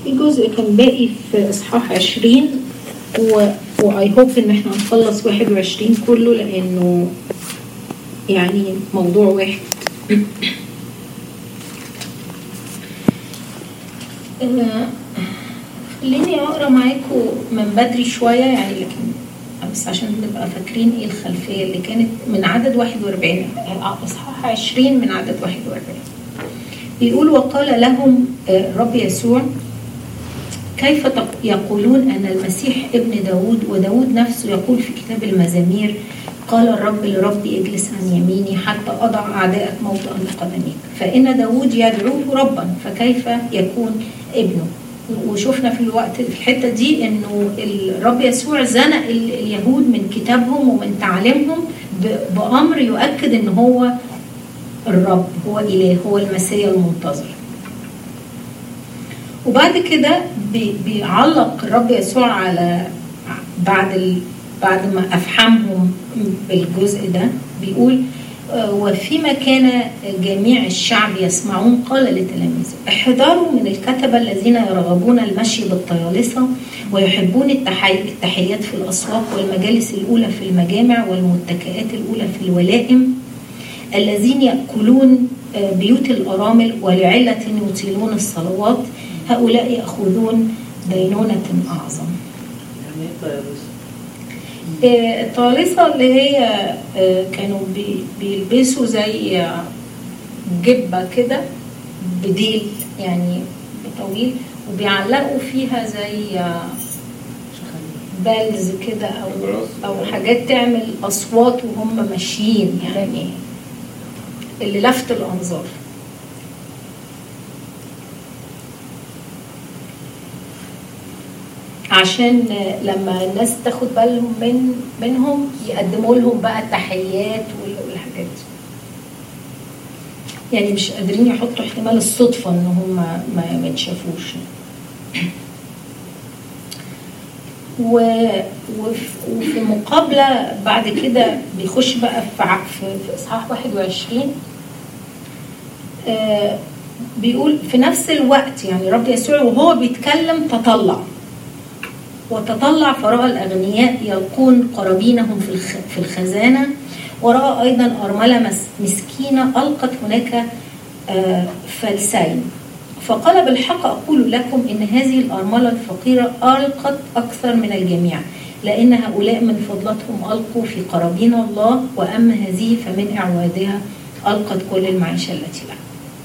في جزء كان باقي في اصحاح 20 و واي هوب ان احنا هنخلص 21 كله لانه يعني موضوع واحد آه، خليني اقرا معاكم من بدري شويه يعني لكن بس عشان نبقى فاكرين ايه الخلفيه اللي كانت من عدد 41 اصحاح 20 من عدد 41 بيقول وقال لهم آه، الرب يسوع كيف تق- يقولون أن المسيح ابن داود وداود نفسه يقول في كتاب المزامير قال الرب لربي اجلس عن يميني حتى أضع أعدائك موطئا لقدميك فإن داود يدعوه ربا فكيف يكون ابنه وشفنا في الوقت في الحتة دي إنه الرب يسوع زنق ال- اليهود من كتابهم ومن تعليمهم ب- بأمر يؤكد إن هو الرب هو إله هو المسيا المنتظر وبعد كده بي- بيعلق الرب يسوع على بعد ال... بعد ما افحمهم بالجزء ده بيقول آه، وفيما كان جميع الشعب يسمعون قال لتلاميذه احذروا من الكتبة الذين يرغبون المشي بالطيالسة ويحبون التحي... التحيات في الأسواق والمجالس الأولى في المجامع والمتكئات الأولى في الولائم الذين يأكلون آه، بيوت الأرامل ولعلة يطيلون الصلوات هؤلاء يأخذون دينونة أعظم يعني ايه طيارس؟ آه، الطالسة اللي هي آه، كانوا بي- بيلبسوا زي آه، جبة كده بديل يعني طويل وبيعلقوا فيها زي آه، بالز كده او او حاجات تعمل اصوات وهم ماشيين يعني اللي لفت الانظار عشان لما الناس تاخد بالهم من منهم يقدموا لهم بقى التحيات وال- والحاجات دي يعني مش قادرين يحطوا احتمال الصدفة ان هم ما ما يتشافوش و... وف... وفي مقابلة بعد كده بيخش بقى في ع- في, في إصحاح 21 آه بيقول في نفس الوقت يعني رب يسوع وهو بيتكلم تطلع وتطلع فرأى الأغنياء يلقون قرابينهم في الخ... في الخزانة ورأى أيضا أرملة مس... مسكينة ألقت هناك آه، فلسين فقال بالحق أقول لكم إن هذه الأرملة الفقيرة ألقت أكثر من الجميع لأن هؤلاء من فضلتهم ألقوا في قرابين الله وأما هذه فمن إعوادها ألقت كل المعيشة التي لها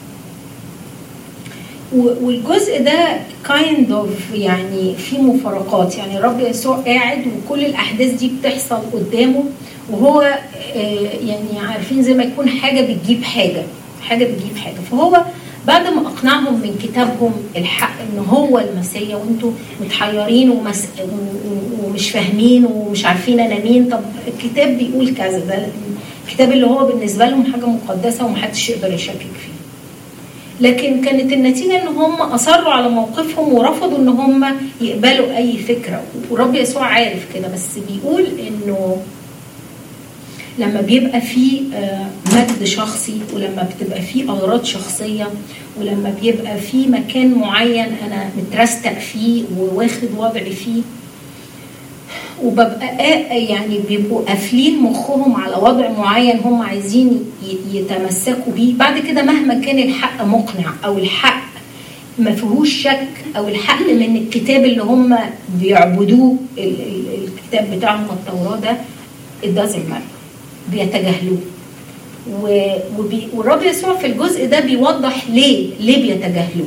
و- والجزء ده كايند اوف يعني في مفارقات يعني الرب يسوع قاعد وكل الاحداث دي بتحصل قدامه وهو آه، يعني عارفين زي ما يكون حاجه بتجيب حاجه حاجه بتجيب حاجه فهو بعد ما اقنعهم من كتابهم الحق ان هو المسيا وانتوا متحيرين ومس... و- و- ومش فاهمين ومش عارفين انا مين طب الكتاب بيقول كذا ده الكتاب اللي هو بالنسبه لهم حاجه مقدسه ومحدش يقدر يشكك فيه لكن كانت النتيجة ان هم اصروا على موقفهم ورفضوا ان هم يقبلوا اي فكرة ورب يسوع عارف كده بس بيقول انه لما بيبقى في آه، مجد شخصي ولما بتبقى في اغراض شخصية ولما بيبقى في مكان معين انا مترستق فيه وواخد وضعي فيه وببقى آه- يعني بيبقوا قافلين مخهم على وضع معين هم عايزين ي- يتمسكوا بيه بعد كده مهما كان الحق مقنع او الحق ما فيهوش شك او الحق من الكتاب اللي هم بيعبدوه ال- ال- الكتاب بتاعهم التوراه ده it doesn't matter بيتجاهلوه و- وبي- والرب يسوع في الجزء ده بيوضح ليه ليه بيتجاهلوه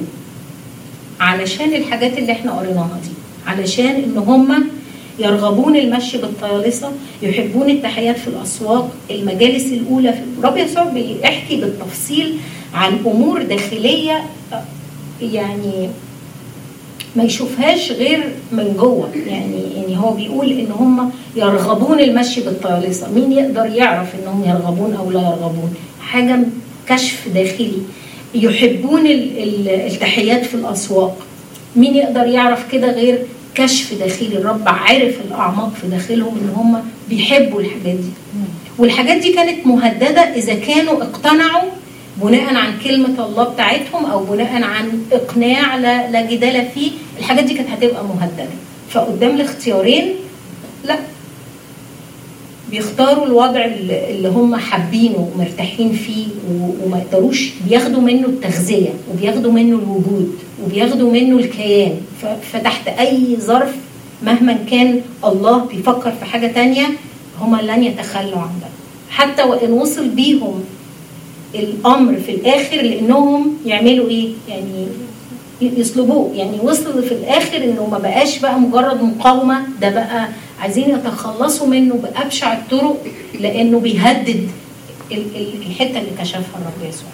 علشان الحاجات اللي احنا قريناها دي علشان ان هم يرغبون المشي بالطيالسة يحبون التحيات في الأسواق المجالس الأولى في الرب يسوع بيحكي بالتفصيل عن أمور داخلية آه، يعني ما يشوفهاش غير من جوه يعني يعني هو بيقول ان هم يرغبون المشي بالطيالسة مين يقدر يعرف انهم يرغبون او لا يرغبون حاجه كشف داخلي يحبون ال- ال- التحيات في الاسواق مين يقدر يعرف كده غير كشف داخلي الرب عارف الاعماق في داخلهم ان هم بيحبوا الحاجات دي والحاجات دي كانت مهدده اذا كانوا اقتنعوا بناء عن كلمة الله بتاعتهم أو بناء عن إقناع لا, لا جدال فيه الحاجات دي كانت هتبقى مهدده فقدام الاختيارين لا بيختاروا الوضع اللي اللي هم حابينه ومرتاحين فيه و- وما يقدروش بياخدوا منه التغذيه وبياخدوا منه الوجود وبياخدوا منه الكيان ف- فتحت اي ظرف مهما كان الله بيفكر في حاجه تانية هم لن يتخلوا عن ده حتى وان وصل بيهم الامر في الاخر لانهم يعملوا ايه يعني يصلبوه يعني وصل في الاخر انه ما بقاش بقى مجرد مقاومه ده بقى عايزين يتخلصوا منه بابشع الطرق لانه بيهدد ال- ال- الحته اللي كشفها الرب يسوع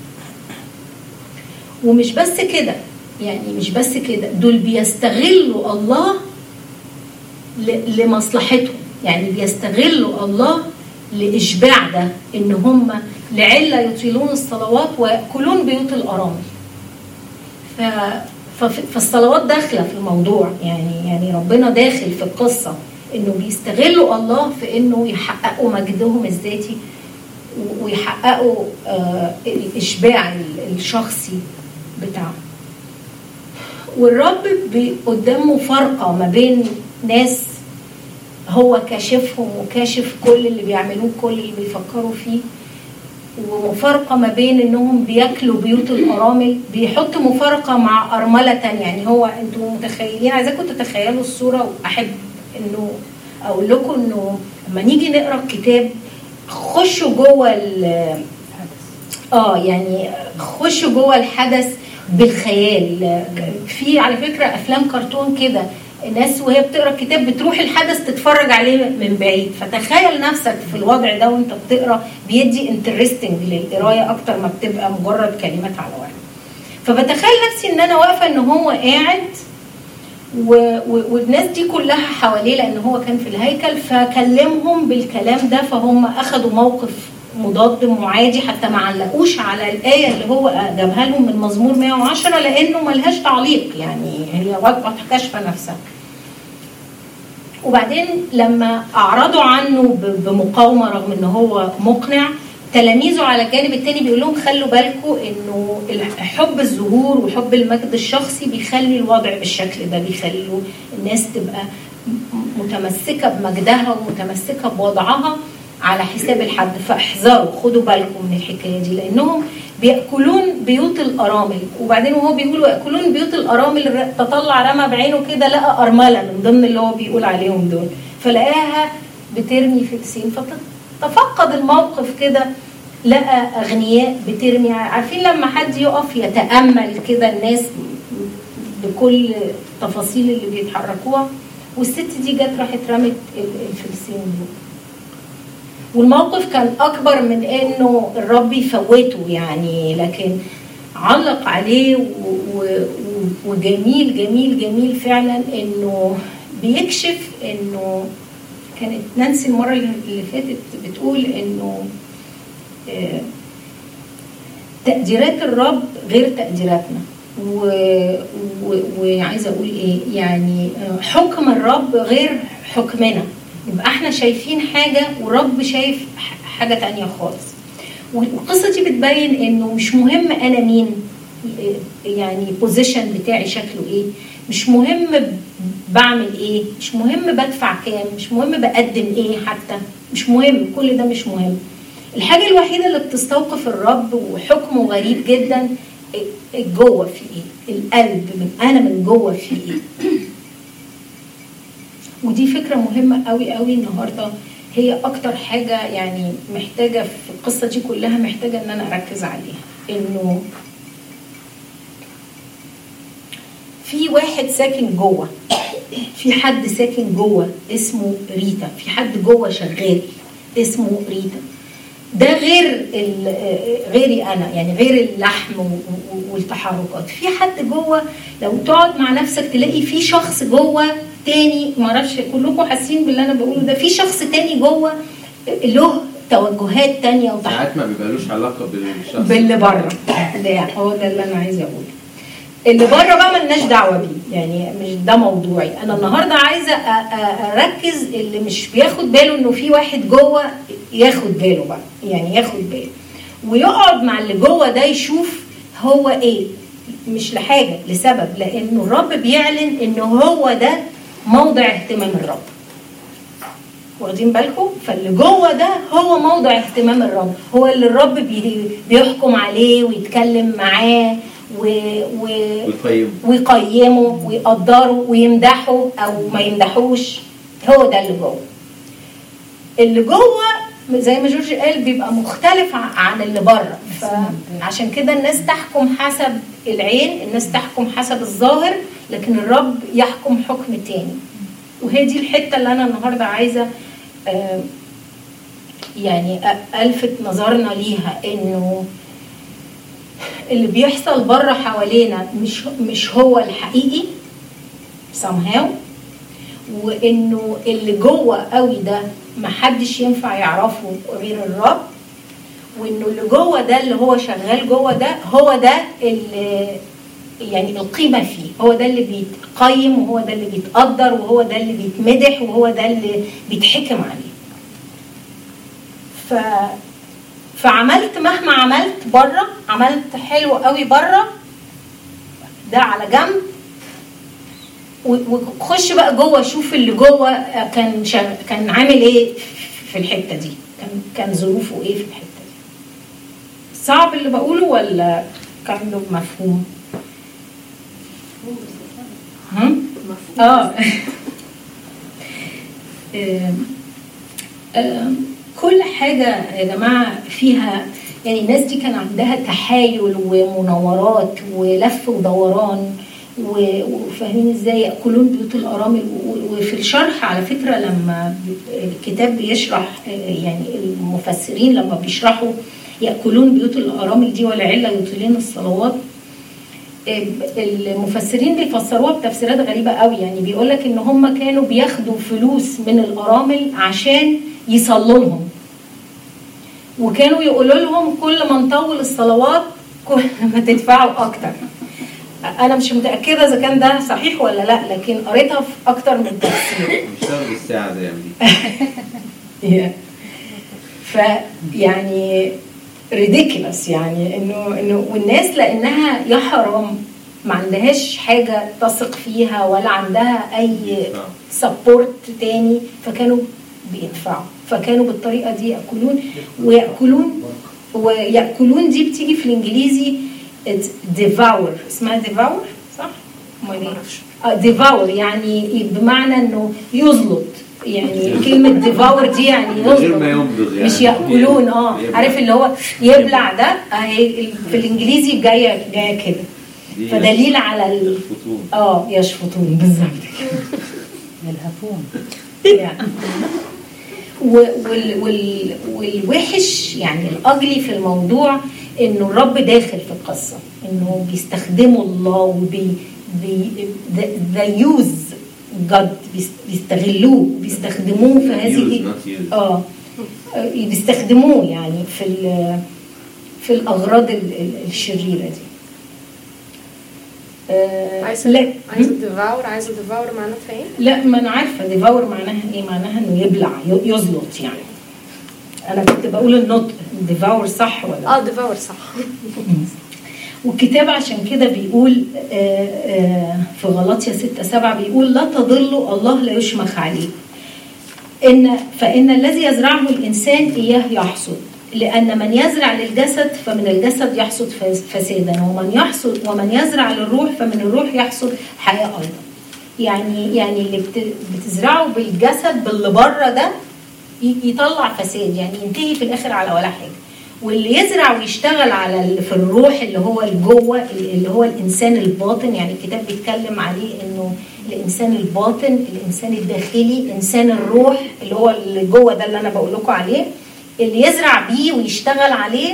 ومش بس كده يعني مش بس كده دول بيستغلوا الله ل- لمصلحتهم يعني بيستغلوا الله لاشباع ده ان هم لعله يطيلون الصلوات وياكلون بيوت الارامل ف فف- فالصلوات داخله في الموضوع يعني يعني ربنا داخل في القصه انه بيستغلوا الله في انه يحققوا مجدهم الذاتي و- ويحققوا آه، الاشباع ال- الشخصي بتاعهم والرب بي- قدامه فرقه ما بين ناس هو كاشفهم وكاشف كل اللي بيعملوه كل اللي بيفكروا فيه ومفارقة ما بين انهم بياكلوا بيوت الارامل بيحط مفارقة مع ارملة تانية يعني هو انتوا متخيلين عايزاكم تتخيلوا الصورة واحب انه اقول لكم انه لما نيجي نقرا الكتاب خشوا جوه ال- اه يعني خشوا جوه الحدث بالخيال في على فكره افلام كرتون كده الناس وهي بتقرا الكتاب بتروح الحدث تتفرج عليه من بعيد فتخيل نفسك في الوضع ده وانت بتقرا بيدي انترستنج للقرايه اكتر ما بتبقى مجرد كلمات على ورق فبتخيل نفسي ان انا واقفه ان هو قاعد و... و... والناس دي كلها حواليه لان هو كان في الهيكل فكلمهم بالكلام ده فهم اخذوا موقف مضاد معادي حتى ما علقوش على الايه اللي هو جابها لهم من مزمور 110 لانه ملهاش تعليق يعني هي واضحه كاشفه نفسها وبعدين لما اعرضوا عنه ب- بمقاومه رغم ان هو مقنع تلاميذه على الجانب التاني بيقول لهم خلوا بالكم انه حب الظهور وحب المجد الشخصي بيخلي الوضع بالشكل ده بيخلوا الناس تبقى م- متمسكه بمجدها ومتمسكه بوضعها على حساب الحد فاحذروا خدوا بالكم من الحكايه دي لانهم بياكلون بيوت الارامل وبعدين وهو بيقول ياكلون بيوت الارامل ر- تطلع رمى بعينه كده لقى ارمله من ضمن اللي هو بيقول عليهم دول فلقاها بترمي في السين فتفقد الموقف كده لقى اغنياء بترمي عارفين لما حد يقف يتامل كده الناس بكل التفاصيل اللي بيتحركوها والست دي جت راحت رمت ال- الفلسين دول والموقف كان اكبر من انه الرب يفوته يعني لكن علق عليه و- و- و- وجميل جميل جميل فعلا انه بيكشف انه كانت نانسي المره اللي اللي فاتت بتقول انه آه، تقديرات الرب غير تقديراتنا و- و- وعايزه اقول ايه يعني آه، حكم الرب غير حكمنا يبقى احنا شايفين حاجه والرب شايف ح- حاجه تانية خالص والقصه دي بتبين انه مش مهم انا مين يعني بوزيشن بتاعي شكله ايه مش مهم بعمل ايه مش مهم بدفع كام مش مهم بقدم ايه حتى مش مهم كل ده مش مهم الحاجه الوحيده اللي بتستوقف الرب وحكمه غريب جدا جوه في ايه القلب من انا من جوه في ايه ودي فكره مهمه قوي قوي النهارده هي اكتر حاجه يعني محتاجه في القصه دي كلها محتاجه ان انا اركز عليها انه في واحد ساكن جوه في حد ساكن جوه اسمه ريتا في حد جوه شغال اسمه ريتا ده غير ال- غيري انا يعني غير اللحم و- و- والتحركات في حد جوه لو تقعد مع نفسك تلاقي في شخص جوه تاني معرفش كلكم حاسين باللي انا بقوله ده في شخص تاني جوه له توجهات تانية وتحركات ساعات ما بيبقالوش علاقه بالشخص باللي بره ده هو ده اللي انا عايزه اقوله اللي بره بقى ملناش دعوه بيه يعني مش ده موضوعي انا النهارده عايزه أ- أ- اركز اللي مش بياخد باله انه في واحد جوه ياخد باله بقى يعني ياخد باله ويقعد مع اللي جوه ده يشوف هو ايه مش لحاجه لسبب لانه الرب بيعلن انه هو ده موضع اهتمام الرب واخدين بالكم فاللي جوه ده هو موضع اهتمام الرب هو اللي الرب بي- بيحكم عليه ويتكلم معاه و... و... ويقيم ويقيمه ويقدره ويمدحه او ما يمدحوش هو ده اللي جوه اللي جوه زي ما جورج قال بيبقى مختلف ع- عن اللي بره فعشان كده الناس تحكم حسب العين الناس تحكم حسب الظاهر لكن الرب يحكم حكم تاني وهي دي الحته اللي انا النهارده عايزه آه، يعني أ- الفت نظرنا ليها انه اللي بيحصل بره حوالينا مش مش هو الحقيقي somehow وانه اللي جوه قوي ده محدش ينفع يعرفه غير الرب وانه اللي جوه ده اللي هو شغال جوه ده هو ده اللي يعني القيمه فيه هو ده اللي بيتقيم وهو ده اللي بيتقدر وهو ده اللي بيتمدح وهو ده اللي بيتحكم عليه ف فعملت مهما عملت بره عملت حلو قوي بره ده على جنب و- وخش بقى جوه شوف اللي جوه كان شا... كان عامل ايه في الحته دي كان كان ظروفه ايه في الحته دي صعب اللي بقوله ولا كان له مفهوم هم؟ اه آم، آم، كل حاجة يا جماعة فيها يعني الناس دي كان عندها تحايل ومناورات ولف ودوران و- وفاهمين ازاي ياكلون بيوت الارامل و- وفي الشرح على فكره لما ب- الكتاب بيشرح آه، يعني المفسرين لما بيشرحوا ياكلون بيوت الارامل دي والعله يطيلين الصلوات المفسرين بيفسروها بتفسيرات غريبه قوي يعني بيقول لك ان هم كانوا بياخدوا فلوس من الارامل عشان يصلوا لهم وكانوا يقولوا لهم كل ما نطول الصلوات كل ما تدفعوا اكتر انا مش متاكده اذا كان ده صحيح ولا لا لكن قريتها في اكتر من تفسير بيشتغل بالساعة زي دي ف يعني ريديكولس يعني انه انه والناس لانها يا حرام ما عندهاش حاجه تثق فيها ولا عندها اي بيدفعوا. سبورت تاني فكانوا بيدفعوا فكانوا بالطريقه دي ياكلون وياكلون وياكلون دي بتيجي في الانجليزي ديفاور اسمها ديفاور صح؟ امال ايه؟ ديفاور يعني بمعنى انه يزلط يعني كلمه ديفاور دي يعني من غير يزلط ما يمضغ يعني. مش ياكلون اه يبلع. عارف اللي هو يبلع ده اهي في الانجليزي جايه جايه كده دي فدليل على ال... الفطور اه يشفطون بالظبط كده يلهفون يعني. و- وال وال والوحش يعني الاجلي في الموضوع انه الرب داخل في القصه انه بيستخدموا الله وبي بي ذا يوز جاد بيستغلوه بيستخدموه في هذه Use, not use. اه آه، بيستخدموه يعني في ال- في الاغراض ال- ال- الشريره دي آه، عايزه لا عايزه ديفاور عايزه ديفاور معناتها ايه؟ لا ما انا عارفه ديفاور معناها ايه معناها انه يبلع ي- يزلط يعني انا كنت بقول النطق ديفاور صح ولا اه ديفاور صح والكتاب عشان كده بيقول آه، آه، في غلطية 6 7 بيقول لا تضلوا الله لا يشمخ عليه إن فإن الذي يزرعه الإنسان إياه يحصد لأن من يزرع للجسد فمن الجسد يحصد فس- فسادا ومن يحصد ومن يزرع للروح فمن الروح يحصد حياة أيضا يعني يعني اللي بت- بتزرعه بالجسد باللي بره ده ي- يطلع فساد يعني ينتهي في الآخر على ولا حاجة واللي يزرع ويشتغل على اللي في الروح اللي هو الجوه اللي هو الانسان الباطن يعني الكتاب بيتكلم عليه انه الانسان الباطن الانسان الداخلي انسان الروح اللي هو اللي جوه ده اللي انا بقول لكم عليه اللي يزرع بيه ويشتغل عليه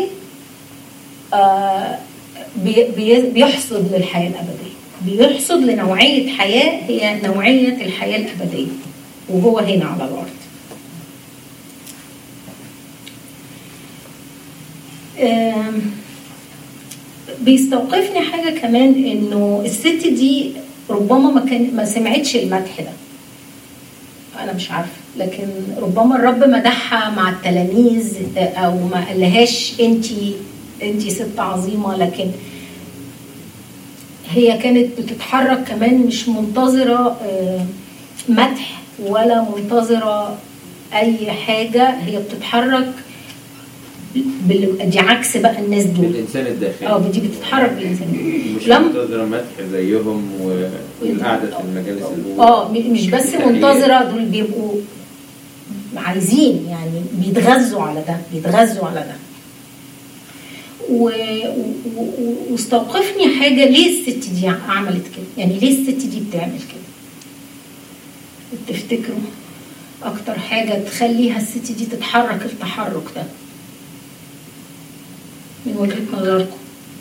آه بي- بي- بيحصد للحياه الابديه بيحصد لنوعيه حياه هي نوعيه الحياه الابديه وهو هنا على الارض آم، بيستوقفني حاجه كمان انه الست دي ربما ما كان ما سمعتش المدح ده انا مش عارفه لكن ربما الرب مدحها مع التلاميذ او ما قالهاش انت انت ست عظيمه لكن هي كانت بتتحرك كمان مش منتظرة آه، مدح ولا منتظرة أي حاجة هي بتتحرك بال- دي عكس بقى الناس دول الانسان الداخلي اه دي بتتحرك بالإنسان مش لم منتظرة مدح زيهم و- والقعدة في المجالس الأولى اه م- مش بس التحية. منتظرة دول بيبقوا عايزين يعني بيتغذوا على ده بيتغذوا على ده و... و... و... واستوقفني حاجة ليه الست دي عملت كده يعني ليه الست دي بتعمل كده تفتكروا اكتر حاجة تخليها الست دي تتحرك التحرك ده من وجهة نظركم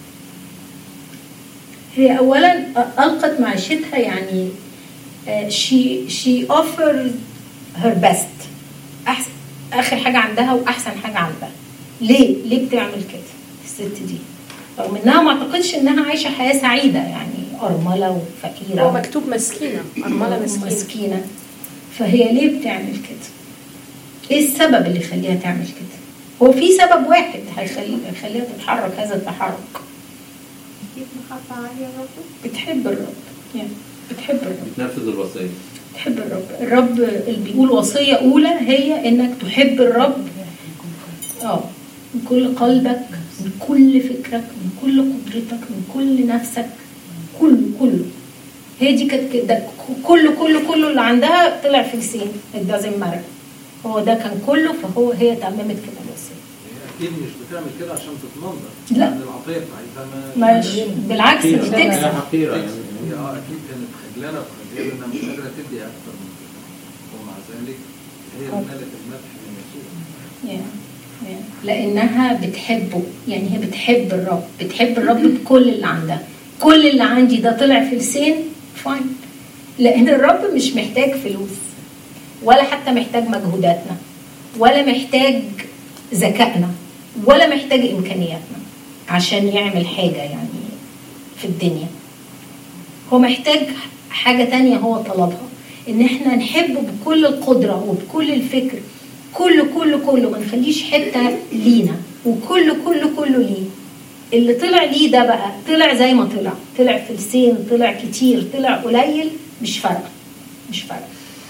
هي اولا القت معيشتها يعني آه، she she offers her best احسن اخر حاجه عندها واحسن حاجه عندها ليه ليه بتعمل كده الست دي رغم انها ما اعتقدش انها عايشه حياه سعيده يعني ارمله وفقيره هو مكتوب مسكينة أرملة مسكينة مسكينه فهي ليه بتعمل كده ايه السبب اللي يخليها تعمل كده هو في سبب واحد هيخلي هيخليها تتحرك هذا التحرك أكيد محبة عالية برضه بتحب الرب يعني بتحب الرب بتنفذ الوصية تحب الرب الرب اللي بيقول وصية أولى هي إنك تحب الرب اه من كل قلبك من كل فكرك من كل قدرتك من كل نفسك كله كله هي دي كانت كده كله كله كله اللي عندها طلع في لسان it doesn't matter هو ده كان كله فهو هي تممت كده الوصية اكيد مش بتعمل كده عشان تتمنظر لا. لأن العطيه بتاعتها ما مش بالعكس دي حقيرة. تكسب هي حقيرة هي يعني اه اكيد كانت خجلانه وخجلانه انها مش قادره تدي اكتر من كده ومع ذلك هي اللي نالت المدح من يسوع يعني يعني لانها بتحبه يعني هي بتحب الرب بتحب الرب بكل اللي عندها كل اللي عندي ده طلع في لسان فاين لان الرب مش محتاج فلوس ولا حتى محتاج مجهوداتنا ولا محتاج ذكائنا ولا محتاج امكانياتنا عشان يعمل حاجه يعني في الدنيا هو محتاج حاجة تانية هو طلبها ان احنا نحبه بكل القدرة وبكل الفكر كله كله كله ما نخليش حتة لينا وكله كله كله ليه اللي طلع ليه ده بقى طلع زي ما طلع طلع في لسان طلع كتير طلع قليل مش فارقة مش فارقة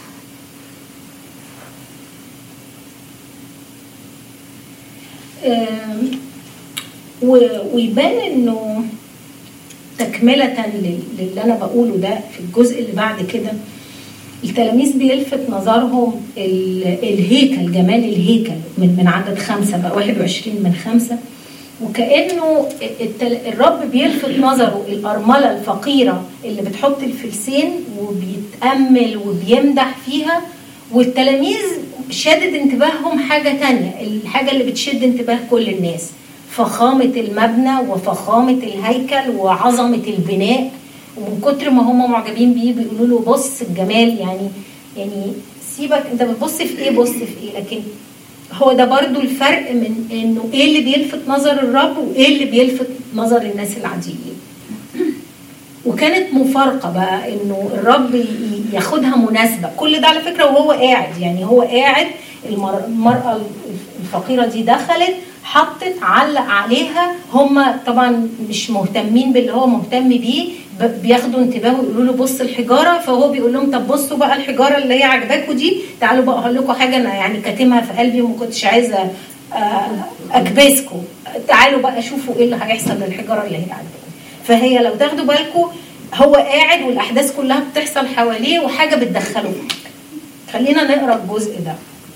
آم، و- ويبان انه تكملة لل- للي أنا بقوله ده في الجزء اللي بعد كده التلاميذ بيلفت نظرهم ال- الهيكل جمال الهيكل من من عدد خمسة بقى 21 من خمسة وكأنه التل- الرب بيلفت نظره الأرملة الفقيرة اللي بتحط الفلسين وبيتأمل وبيمدح فيها والتلاميذ شادد انتباههم حاجة تانية الحاجة اللي بتشد انتباه كل الناس فخامة المبنى وفخامة الهيكل وعظمة البناء ومن كتر ما هم معجبين بيه بيقولوا له بص الجمال يعني يعني سيبك انت بتبص في ايه بص في ايه لكن هو ده برضو الفرق من انه ايه اللي بيلفت نظر الرب وايه اللي بيلفت نظر الناس العاديين وكانت مفارقة بقى انه الرب ي- ياخدها مناسبة كل ده على فكرة وهو قاعد يعني هو قاعد المر- المرأة الفقيرة دي دخلت حطت علق عليها هم طبعا مش مهتمين باللي هو مهتم بيه ب- بياخدوا انتباهه يقولوا له بص الحجاره فهو بيقول لهم طب بصوا بقى الحجاره اللي هي عجباكوا دي تعالوا بقى اقول لكم حاجه انا يعني كاتمها في قلبي وما كنتش عايزه آه، اكبسكم تعالوا بقى شوفوا ايه اللي هيحصل للحجاره اللي هي عجباكم فهي لو تاخدوا بالكم هو قاعد والاحداث كلها بتحصل حواليه وحاجه بتدخله في حاجة. خلينا نقرا الجزء ده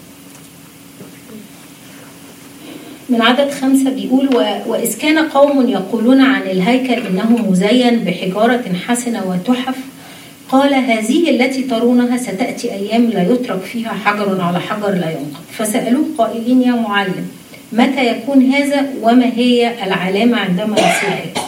من عدد خمسة بيقول و- وإذ كان قوم يقولون عن الهيكل إنه مزين بحجارة حسنة وتحف قال هذه التي ترونها ستأتي أيام لا يترك فيها حجر على حجر لا ينقض فسألوه قائلين يا معلم متى يكون هذا وما هي العلامة عندما يصير هذا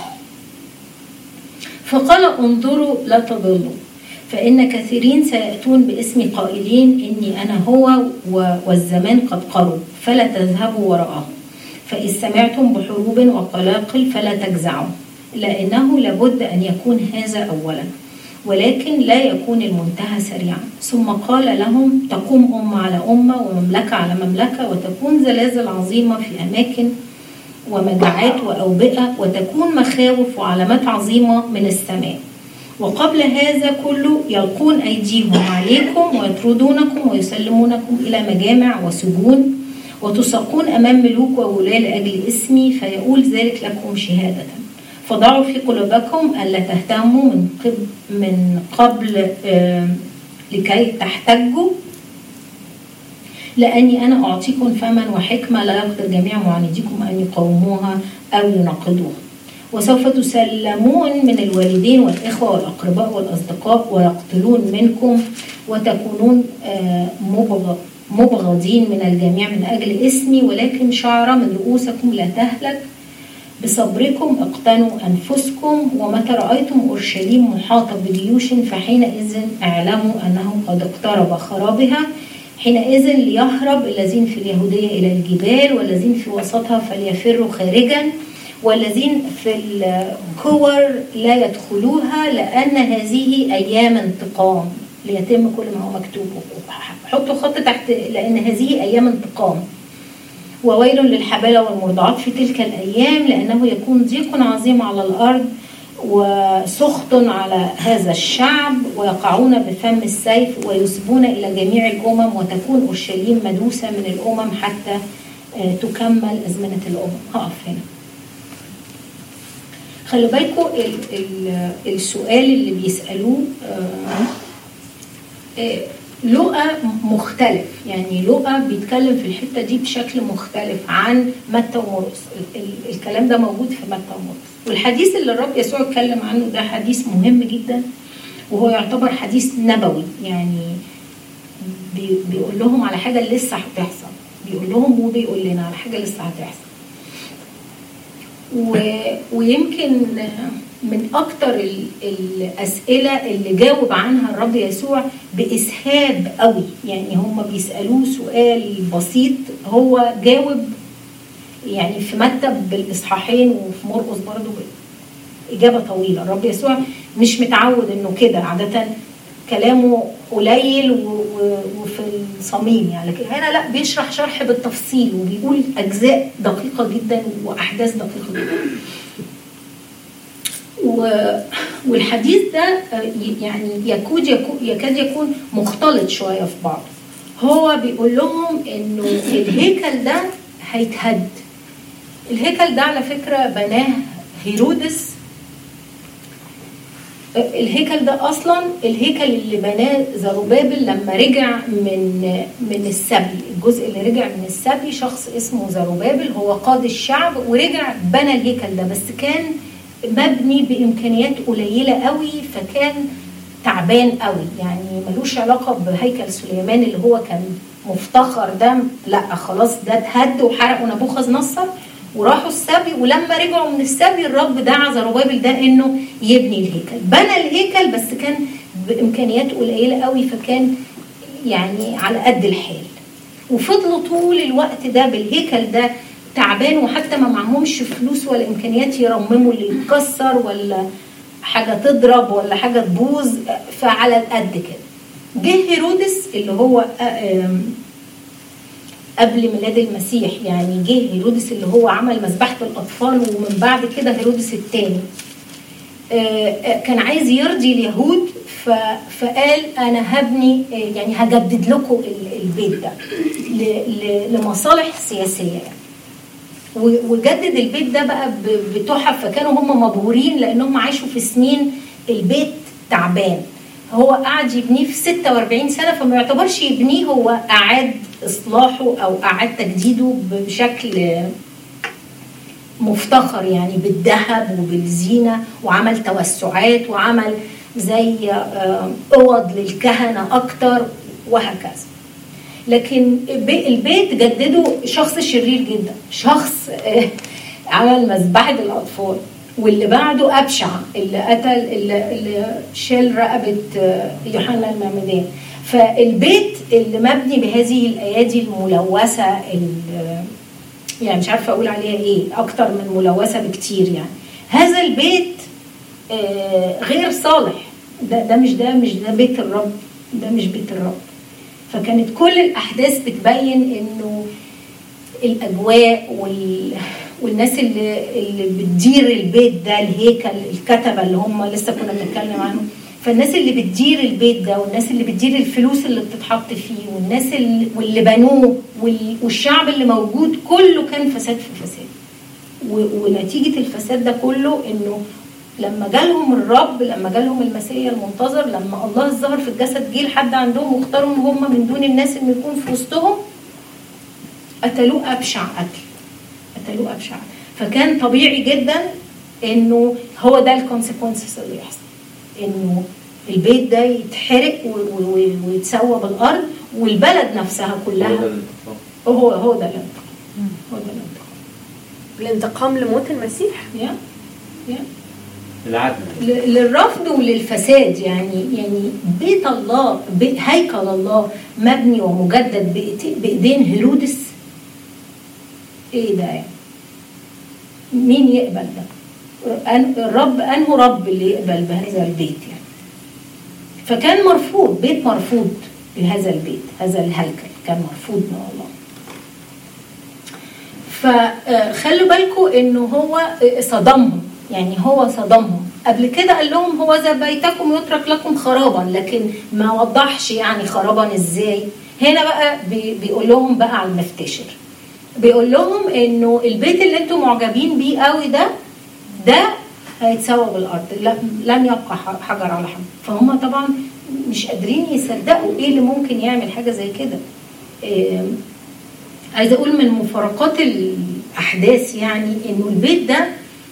فقال انظروا لا تضلوا فإن كثيرين سيأتون باسم قائلين إني أنا هو و- والزمان قد قرب فلا تذهبوا وراءهم فإذ سمعتم بحروب وقلاقل فلا تجزعوا لأنه لابد أن يكون هذا أولا ولكن لا يكون المنتهى سريعا ثم قال لهم تقوم أمة على أمة ومملكة على مملكة وتكون زلازل عظيمة في أماكن ومجاعات وأوبئة وتكون مخاوف وعلامات عظيمة من السماء وقبل هذا كله يلقون أيديهم عليكم ويطردونكم ويسلمونكم إلى مجامع وسجون وتساقون أمام ملوك وولاة لأجل اسمي فيقول ذلك لكم شهادة فضعوا في قلوبكم ألا تهتموا من قبل, من قبل آه، لكي تحتجوا لأني أنا أعطيكم فما وحكمة لا يقدر جميع معانديكم أن يقاوموها أو يناقضوها وسوف تسلمون من الوالدين والإخوة والأقرباء والأصدقاء ويقتلون منكم وتكونون آه، مبغ- مبغضين من الجميع من أجل اسمي ولكن شعرة من رؤوسكم لا تهلك بصبركم اقتنوا أنفسكم ومتى رأيتم أورشليم محاطة بجيوش فحينئذ اعلموا أنه قد اقترب خرابها حينئذ ليهرب الذين في اليهودية إلى الجبال والذين في وسطها فليفروا خارجا والذين في الكور لا يدخلوها لأن هذه أيام انتقام ليتم كل ما هو مكتوب حطوا خط تحت لأن هذه أيام انتقام وويل للحبالة والمرضعات في تلك الأيام لأنه يكون ضيق عظيم على الأرض وسخط على هذا الشعب ويقعون بفم السيف ويسبون إلى جميع الأمم وتكون أورشليم مدوسة من الأمم حتى آه، تكمل أزمنة الأمم هقف هنا خلي بالكم ال- ال- السؤال اللي بيسألوه آه، آه، لقى مختلف يعني لقى بيتكلم في الحته دي بشكل مختلف عن متى ومرقس ال- ال- الكلام ده موجود في متى ومرقس والحديث اللي الرب يسوع اتكلم عنه ده حديث مهم جدا وهو يعتبر حديث نبوي يعني بي- بيقول لهم على حاجه لسه هتحصل بيقول لهم وبيقول لنا على حاجه لسه هتحصل و... ويمكن من اكتر ال... الاسئله اللي جاوب عنها الرب يسوع باسهاب قوي يعني هم بيسالوه سؤال بسيط هو جاوب يعني في متى بالاصحاحين وفي مرقس برضو اجابه طويله الرب يسوع مش متعود انه كده عاده كلامه قليل و- و- وفي الصميم يعني لكن هنا لا بيشرح شرح بالتفصيل وبيقول اجزاء دقيقه جدا واحداث دقيقه جدا و- والحديث ده آه، ي- يعني يكاد يكون يكاد يكون مختلط شويه في بعض هو بيقول لهم انه الهيكل ده هيتهد الهيكل ده على فكره بناه هيرودس الهيكل ده اصلا الهيكل اللي بناه زروبابل لما رجع من من السبي الجزء اللي رجع من السبي شخص اسمه زروبابل هو قاد الشعب ورجع بنى الهيكل ده بس كان مبني بامكانيات قليله قوي فكان تعبان قوي يعني ملوش علاقه بهيكل سليمان اللي هو كان مفتخر ده لا خلاص ده اتهد وحرقوا نبوخذ نصر وراحوا السبي ولما رجعوا من السبي الرب دعا زروبابل ده انه يبني الهيكل بنى الهيكل بس كان بامكانيات قليله قوي فكان يعني على قد الحال وفضلوا طول الوقت ده بالهيكل ده تعبان وحتى ما معهمش فلوس ولا امكانيات يرمموا اللي يتكسر ولا حاجه تضرب ولا حاجه تبوظ فعلى القد كده جه هيرودس اللي هو آم، قبل ميلاد المسيح يعني جه هيرودس اللي هو عمل مذبحة الأطفال ومن بعد كده هيرودس الثاني كان عايز يرضي اليهود ف- فقال أنا هبني آه، يعني هجدد لكم ال- البيت ده ل- ل- لمصالح سياسية يعني و- وجدد البيت ده بقى ب- بتحف فكانوا هم مبهورين لانهم عاشوا في سنين البيت تعبان هو قعد يبنيه في 46 سنه فما يعتبرش يبنيه هو اعاد اصلاحه او اعاد تجديده بشكل مفتخر يعني بالذهب وبالزينه وعمل توسعات وعمل زي آه، اوض للكهنه اكتر وهكذا لكن ب- البيت جدده شخص شرير جدا شخص آه، عمل مذبحة الأطفال واللي بعده أبشع اللي قتل اللي, اللي شال رقبة آه، يوحنا المعمدان فالبيت اللي مبني بهذه الأيادي الملوثة ال- يعني مش عارفة أقول عليها إيه أكتر من ملوثة بكتير يعني هذا البيت آه، غير صالح ده ده مش ده مش ده بيت الرب ده مش بيت الرب فكانت كل الاحداث بتبين انه الاجواء وال والناس اللي اللي بتدير البيت ده الهيكل الكتبه اللي هم لسه كنا بنتكلم عنهم فالناس اللي بتدير البيت ده والناس اللي بتدير الفلوس اللي بتتحط فيه والناس اللي واللي بنوه وال- والشعب اللي موجود كله كان فساد في فساد و- ونتيجه الفساد ده كله انه لما جالهم الرب لما جالهم المسيح المنتظر لما الله ظهر في الجسد جه لحد عندهم واختاروا ان هم من دون الناس انه يكون في وسطهم قتلوه ابشع قتل قتلوه ابشع فكان طبيعي جدا انه هو ده الكونسيكونسز اللي يحصل انه البيت ده يتحرق و- و- و- ويتسوى بالارض والبلد نفسها هو ده كلها الانتقام هو هو ده الانتقام هو ده الانتقام الانتقام لموت المسيح يا يا العدل ل- للرفض وللفساد يعني يعني بيت الله بي- هيكل الله مبني ومجدد بإيدي- بايدين هيرودس ايه ده يعني مين يقبل ده أن- الرب انه رب اللي يقبل بهذا البيت يعني فكان مرفوض بيت مرفوض بهذا البيت هذا الهيكل كان مرفوض من الله فخلوا بالكم انه هو صدمهم يعني هو صدمهم قبل كده قال لهم هو ذا بيتكم يترك لكم خرابا لكن ما وضحش يعني خرابا ازاي هنا بقى بي- بيقول لهم بقى على المفتشر بيقول لهم انه البيت اللي انتم معجبين بيه قوي ده ده هيتسوى بالارض لا- لن يبقى ح- حجر على حجر فهم طبعا مش قادرين يصدقوا ايه اللي ممكن يعمل حاجه زي كده إيه عايزه اقول من مفارقات الاحداث يعني انه البيت ده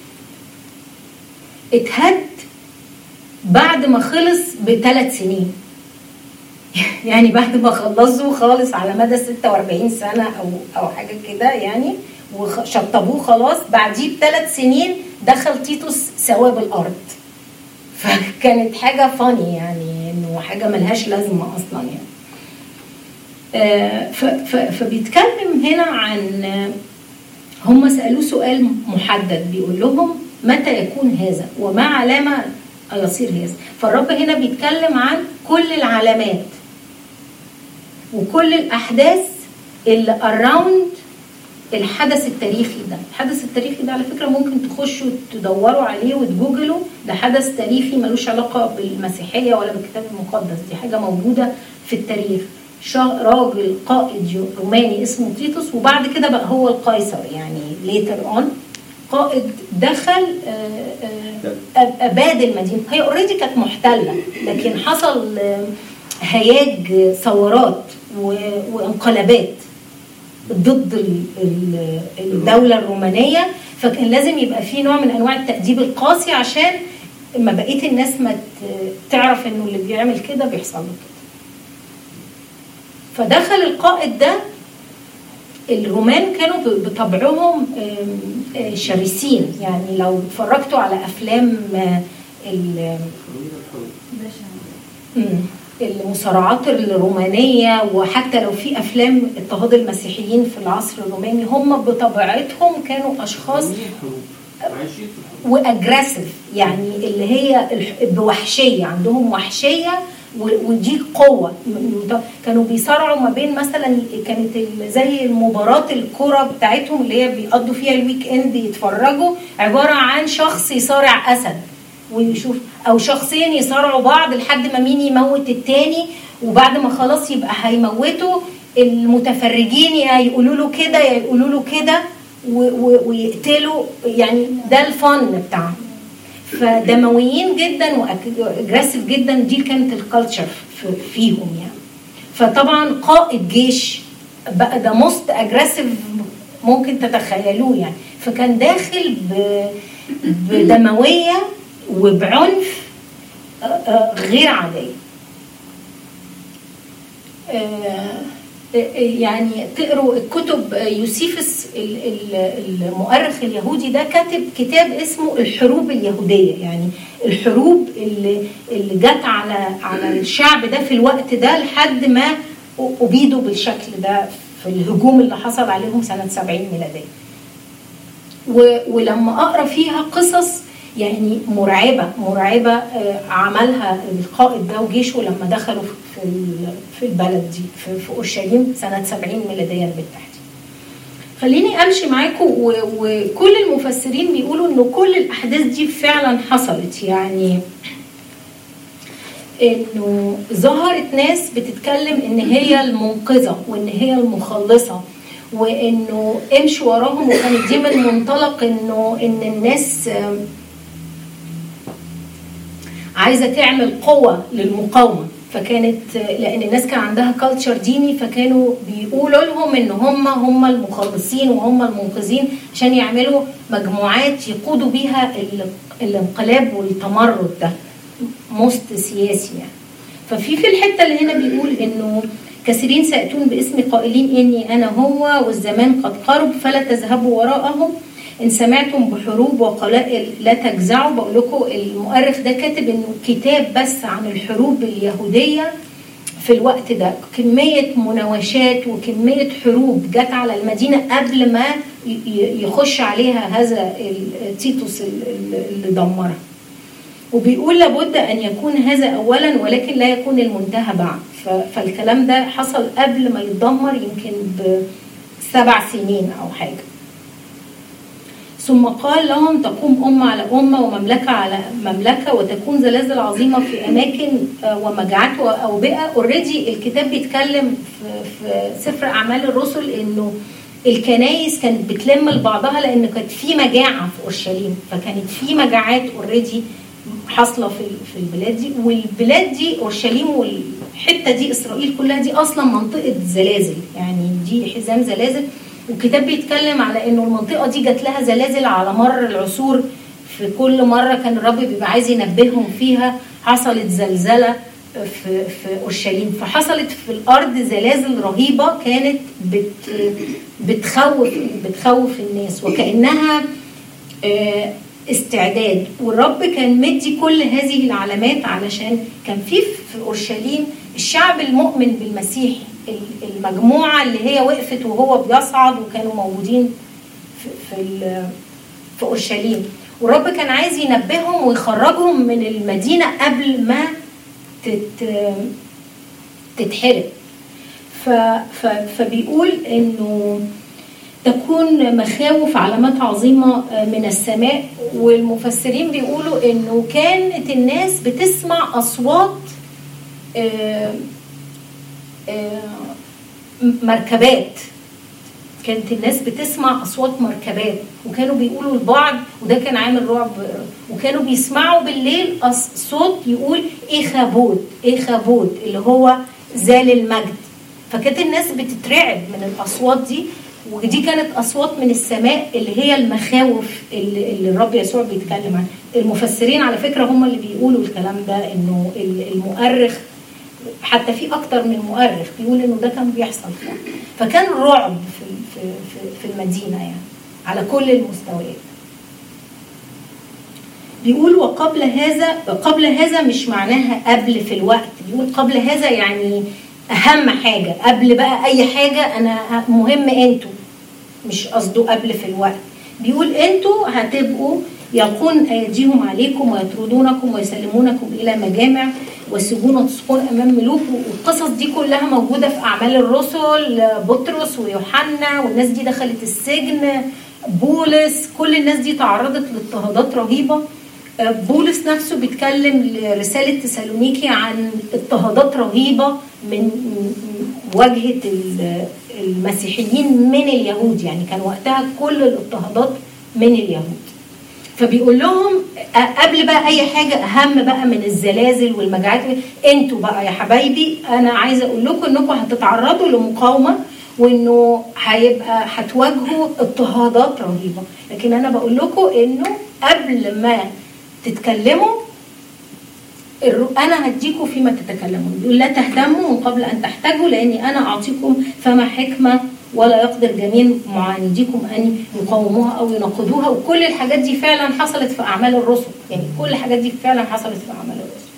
اتهد بعد ما خلص بثلاث سنين يعني بعد ما خلصوا خالص على مدى 46 سنه او او حاجه كده يعني وشطبوه خلاص بعديه بثلاث سنين دخل تيتوس سواه بالارض فكانت حاجه فاني يعني انه حاجه ملهاش لازمه اصلا يعني آه، ف- ف- فبيتكلم هنا عن آه، هم سألوه سؤال محدد بيقول لهم متى يكون هذا وما علامة يصير هذا فالرب هنا بيتكلم عن كل العلامات وكل الأحداث اللي أراوند الحدث التاريخي ده الحدث التاريخي ده على فكرة ممكن تخشوا تدوروا عليه وتجوجلوا ده حدث تاريخي ملوش علاقة بالمسيحية ولا بالكتاب المقدس دي حاجة موجودة في التاريخ شا- راجل قائد يو- روماني اسمه تيتوس وبعد كده بقى هو القيصر يعني ليتر اون قائد دخل آه، آه، أب- اباد المدينه هي اوريدي كانت محتله لكن حصل آه، هياج آه، ثورات و- وانقلابات ضد ال- ال- الدوله الرومانيه فكان لازم يبقى في نوع من انواع التاديب القاسي عشان ما بقيه الناس ما ت- تعرف انه اللي بيعمل كده بيحصل له كده فدخل القائد ده الرومان كانوا ب- بطبعهم آم، آه، شرسين يعني لو اتفرجتوا على افلام آه، ال- مم. المصارعات الرومانية وحتى لو في أفلام اضطهاد المسيحيين في العصر الروماني هم بطبيعتهم كانوا أشخاص عايشين في الحروب واجريسيف يعني اللي هي الح- بوحشيه عندهم وحشيه و- ودي قوه م- م- كانوا بيصارعوا ما بين مثلا كانت ال- زي المباراه الكره بتاعتهم اللي هي بيقضوا فيها الويك اند يتفرجوا عباره عن شخص يصارع اسد ويشوف او شخصين يصارعوا بعض لحد ما مين يموت التاني وبعد ما خلاص يبقى هيموتوا المتفرجين يا يقولوا له كده يا يقولوا له كده و- و- ويقتلوا يعني ده الفن بتاعهم فدمويين جدا واجريسيف جدا دي كانت الكالتشر فيهم يعني فطبعا قائد جيش بقى ده موست اجريسيف ممكن تتخيلوه يعني فكان داخل ب- بدمويه وبعنف آه، آه، غير عاديه آه، يعني تقروا الكتب يوسيفس ال- ال- المؤرخ اليهودي ده كاتب كتاب اسمه الحروب اليهوديه يعني الحروب اللي اللي جت على على الشعب ده في الوقت ده لحد ما ابيدوا بالشكل ده في الهجوم اللي حصل عليهم سنه 70 ميلاديه. و- ولما اقرا فيها قصص يعني مرعبه مرعبه آه، عملها القائد ده وجيشه لما دخلوا في ال- في البلد دي في في اورشليم سنه 70 ميلاديا بالتحديد. خليني امشي معاكم و- وكل المفسرين بيقولوا انه كل الاحداث دي فعلا حصلت يعني انه ظهرت ناس بتتكلم ان هي المنقذه وان هي المخلصه وانه امشوا وراهم وكانت دي من منطلق انه ان الناس آم، عايزه تعمل قوه للمقاومه فكانت لان الناس كان عندها كلتشر ديني فكانوا بيقولوا لهم ان هم هم المخلصين وهم المنقذين عشان يعملوا مجموعات يقودوا بيها ال- الانقلاب والتمرد ده مست سياسي يعني ففي في الحته اللي هنا بيقول انه كثيرين سياتون باسم قائلين اني انا هو والزمان قد قرب فلا تذهبوا وراءهم ان سمعتم بحروب وقلائل لا تجزعوا بقول لكم المؤرخ ده كاتب انه كتاب بس عن الحروب اليهوديه في الوقت ده كمية مناوشات وكمية حروب جت على المدينة قبل ما ي- ي- يخش عليها هذا ال- تيتوس ال- ال- اللي دمرها وبيقول لابد ان يكون هذا اولا ولكن لا يكون المنتهى بعد ف- فالكلام ده حصل قبل ما يتدمر يمكن بسبع سنين او حاجه ثم قال لهم تقوم أمة على أمة ومملكة على مملكة وتكون زلازل عظيمة في أماكن آه، ومجاعات وأوبئة اوريدي الكتاب بيتكلم في, في سفر أعمال الرسل إنه الكنايس كانت بتلم لبعضها لأن كانت في مجاعة في أورشليم فكانت في مجاعات اوريدي حاصلة في في البلاد دي والبلاد دي أورشليم والحتة دي إسرائيل كلها دي أصلا منطقة زلازل يعني دي حزام زلازل والكتاب بيتكلم على انه المنطقه دي جات لها زلازل على مر العصور في كل مره كان الرب بيبقى عايز ينبههم فيها حصلت زلزله في في اورشليم فحصلت في الارض زلازل رهيبه كانت بت بتخوف بتخوف الناس وكانها آه، استعداد والرب كان مدي كل هذه العلامات علشان كان في في اورشليم الشعب المؤمن بالمسيح ال- المجموعه اللي هي وقفت وهو بيصعد وكانوا موجودين في في, ال- في اورشليم والرب كان عايز ينبههم ويخرجهم من المدينه قبل ما تت تتحرق ف ف فبيقول انه تكون مخاوف علامات عظيمة من السماء والمفسرين بيقولوا انه كانت الناس بتسمع اصوات آه، آه، مركبات كانت الناس بتسمع اصوات مركبات وكانوا بيقولوا لبعض وده كان عامل رعب وكانوا بيسمعوا بالليل أص- صوت يقول ايه خابوت ايه خابوت اللي هو زال المجد فكانت الناس بتترعب من الاصوات دي ودي كانت اصوات من السماء اللي هي المخاوف اللي, اللي الرب يسوع بيتكلم عنها المفسرين على فكره هم اللي بيقولوا الكلام ده انه ال- المؤرخ حتى في اكتر من مؤرخ بيقول انه ده كان بيحصل فعلا. فكان رعب في في في, في المدينه يعني على كل المستويات بيقول وقبل هذا قبل هذا مش معناها قبل في الوقت بيقول قبل هذا يعني اهم حاجه قبل بقى اي حاجه انا مهم انتوا مش قصده قبل في الوقت بيقول انتوا هتبقوا يلقون ايديهم عليكم ويطردونكم ويسلمونكم الى مجامع والسجون وتسقون امام ملوك والقصص دي كلها موجوده في اعمال الرسل بطرس ويوحنا والناس دي دخلت السجن بولس كل الناس دي تعرضت لاضطهادات رهيبه بولس نفسه بيتكلم لرسالة تسالونيكي عن اضطهادات رهيبة من من واجهة ال- المسيحيين من اليهود يعني كان وقتها كل الاضطهادات من اليهود فبيقول لهم أ- قبل بقى اي حاجه اهم بقى من الزلازل والمجاعات انتوا بقى يا حبايبي انا عايزه اقول لكم انكم هتتعرضوا لمقاومه وانه هيبقى هتواجهوا اضطهادات رهيبه لكن انا بقول لكم انه قبل ما تتكلموا الر- انا هديكم فيما تتكلمون بيقول لا تهتموا من قبل ان تحتاجوا لاني انا اعطيكم فما حكمه ولا يقدر جميع معانديكم ان يقاوموها او يناقضوها وكل الحاجات دي فعلا حصلت في اعمال الرسل يعني كل الحاجات دي فعلا حصلت في اعمال الرسل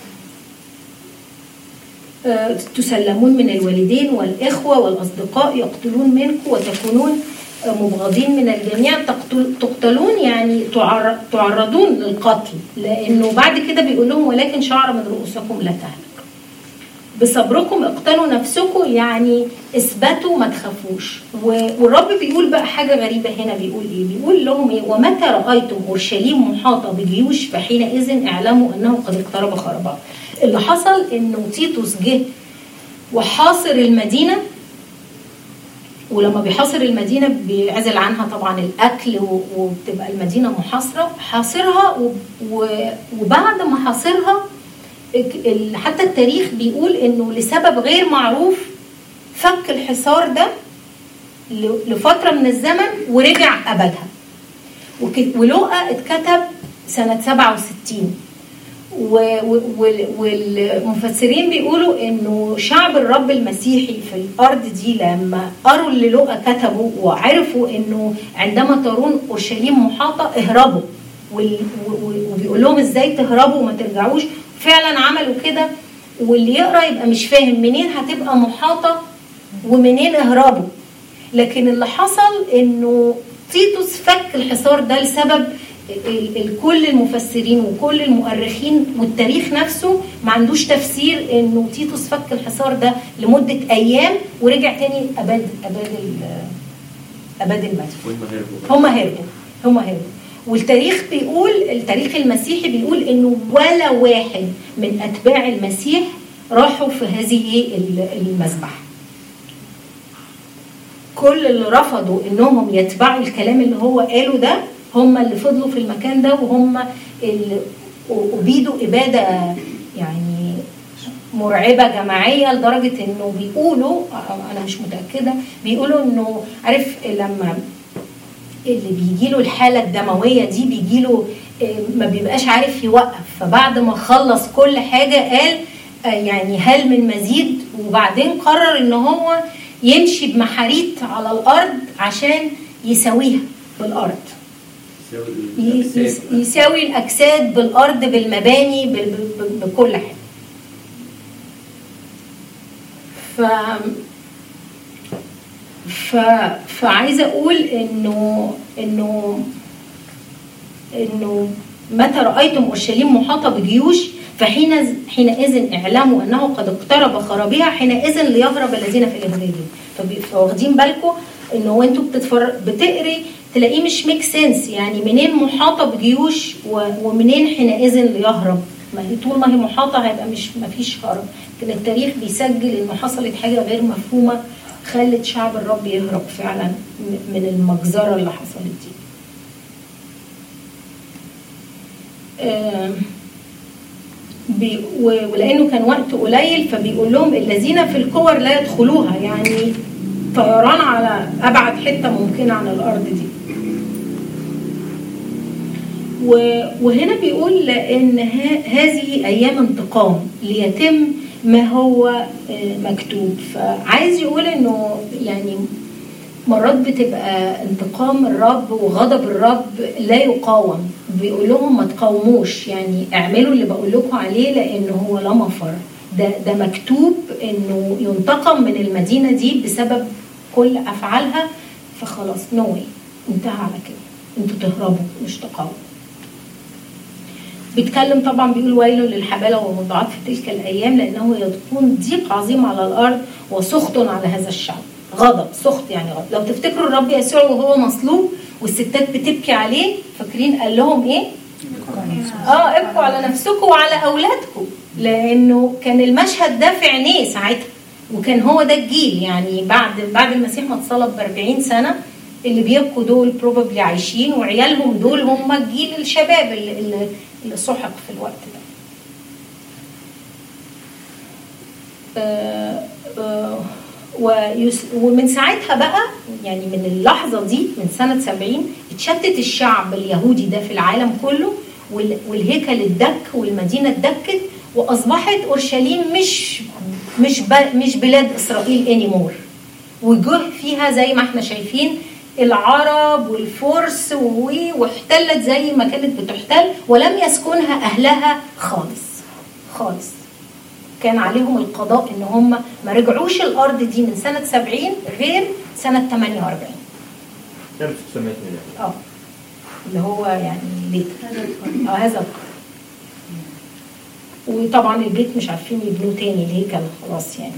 آه، تسلمون من الوالدين والإخوة والأصدقاء يقتلون منكم وتكونون آه، مبغضين من الجميع تقتل تقتلون يعني تعر- تعرضون للقتل لأنه بعد كده بيقول لهم ولكن شعر من رؤوسكم لا تهلك بصبركم اقتلوا نفسكم يعني اثبتوا ما تخافوش و- والرب بيقول بقى حاجه غريبه هنا بيقول ايه بيقول لهم ايه ومتى رايتم اورشليم محاطه بجيوش فحينئذ اعلموا انه قد اقترب خرابها اللي حصل انه تيتوس جه وحاصر المدينه ولما بيحاصر المدينه بيعزل عنها طبعا الاكل و- وبتبقى المدينه محاصره حاصرها و- و- وبعد ما حاصرها ال- ال- حتى التاريخ بيقول انه لسبب غير معروف فك الحصار ده ل- لفتره من الزمن ورجع ابدها وك- ولوقا اتكتب سنه 67 و- و- وال- والمفسرين بيقولوا انه شعب الرب المسيحي في الارض دي لما قروا اللي لوقا كتبه وعرفوا انه عندما ترون اورشليم محاطه اهربوا وال- و- و- وبيقول لهم ازاي تهربوا وما ترجعوش فعلا عملوا كده واللي يقرا يبقى مش فاهم منين هتبقى محاطه ومنين اهربوا لكن اللي حصل انه تيتوس فك الحصار ده لسبب ال- ال- كل المفسرين وكل المؤرخين والتاريخ نفسه ما عندوش تفسير انه تيتوس فك الحصار ده لمده ايام ورجع تاني اباد اباد ال- اباد المدينه وهم هربوا هم هربوا هم هربوا والتاريخ بيقول التاريخ المسيحي بيقول انه ولا واحد من اتباع المسيح راحوا في هذه ال- المذبحه كل اللي رفضوا انهم يتبعوا الكلام اللي هو قاله ده هم اللي فضلوا في المكان ده وهم اللي ابيدوا اباده يعني مرعبه جماعيه لدرجه انه بيقولوا انا مش متاكده بيقولوا انه عارف لما اللي بيجي له الحاله الدمويه دي بيجي له ما بيبقاش عارف يوقف فبعد ما خلص كل حاجه قال آه، يعني هل من مزيد وبعدين قرر ان هو يمشي بمحاريت على الارض عشان يساويها بالارض يساوي ي- يس- الأجساد. يساوي الاجساد بالارض بالمباني بال- ب- ب- بكل حاجه ف ف فعايزه اقول انه انه انه متى رايتم اورشليم محاطه بجيوش فحين حينئذ اعلموا انه قد اقترب خرابها حينئذ ليهرب الذين في اليهوديه فبي- فواخدين بالكم انه وانتوا بتتفرج بتقري تلاقيه مش ميك سنس يعني منين محاطه بجيوش و- ومنين حينئذ ليهرب ما هي طول ما هي محاطه هيبقى مش ما فيش هرب لكن التاريخ بيسجل انه حصلت حاجه غير مفهومه خلت شعب الرب يهرب فعلا م- من المجزره اللي حصلت دي آم، بي و- ولانه كان وقت قليل فبيقول لهم الذين في الكور لا يدخلوها يعني طيران على ابعد حته ممكنه عن الارض دي و- وهنا بيقول ان ه- هذه ايام انتقام ليتم ما هو آه، مكتوب فعايز يقول انه يعني مرات بتبقى انتقام الرب وغضب الرب لا يقاوم بيقول لهم ما تقاوموش يعني اعملوا اللي بقول لكم عليه لانه هو لا مفر ده ده مكتوب انه ينتقم من المدينه دي بسبب كل افعالها فخلاص نو واي انتهى على كده انتوا تهربوا مش تقاوموا بيتكلم طبعا بيقول ويل للحبالة والمرضعات في تلك الأيام لأنه يكون ضيق عظيم على الأرض وسخط على هذا الشعب غضب سخط يعني غضب لو تفتكروا الرب يسوع وهو مصلوب والستات بتبكي عليه فاكرين قال لهم ايه اه ابكوا على نفسكم وعلى اولادكم لانه كان المشهد ده في عينيه ساعتها وكان هو ده الجيل يعني بعد بعد المسيح ما اتصلب ب 40 سنه اللي بيبكوا دول بروبابلي عايشين وعيالهم دول هم الجيل الشباب اللي, اللي, اللي سحق في الوقت ده آه، آه، ويس- ومن ساعتها بقى يعني من اللحظه دي من سنه 70 اتشتت الشعب اليهودي ده في العالم كله وال- والهيكل اتدك والمدينه اتدكت واصبحت اورشليم مش مش ب- مش بلاد اسرائيل انيمور وجه فيها زي ما احنا شايفين العرب والفرس و- واحتلت زي ما كانت بتحتل ولم يسكنها اهلها خالص خالص كان عليهم القضاء ان هم ما رجعوش الارض دي من سنه 70 غير سنه 48 1908 اه اللي هو يعني ليتر اه هذا القرن وطبعا البيت مش عارفين يبنوه تاني الهيكل خلاص يعني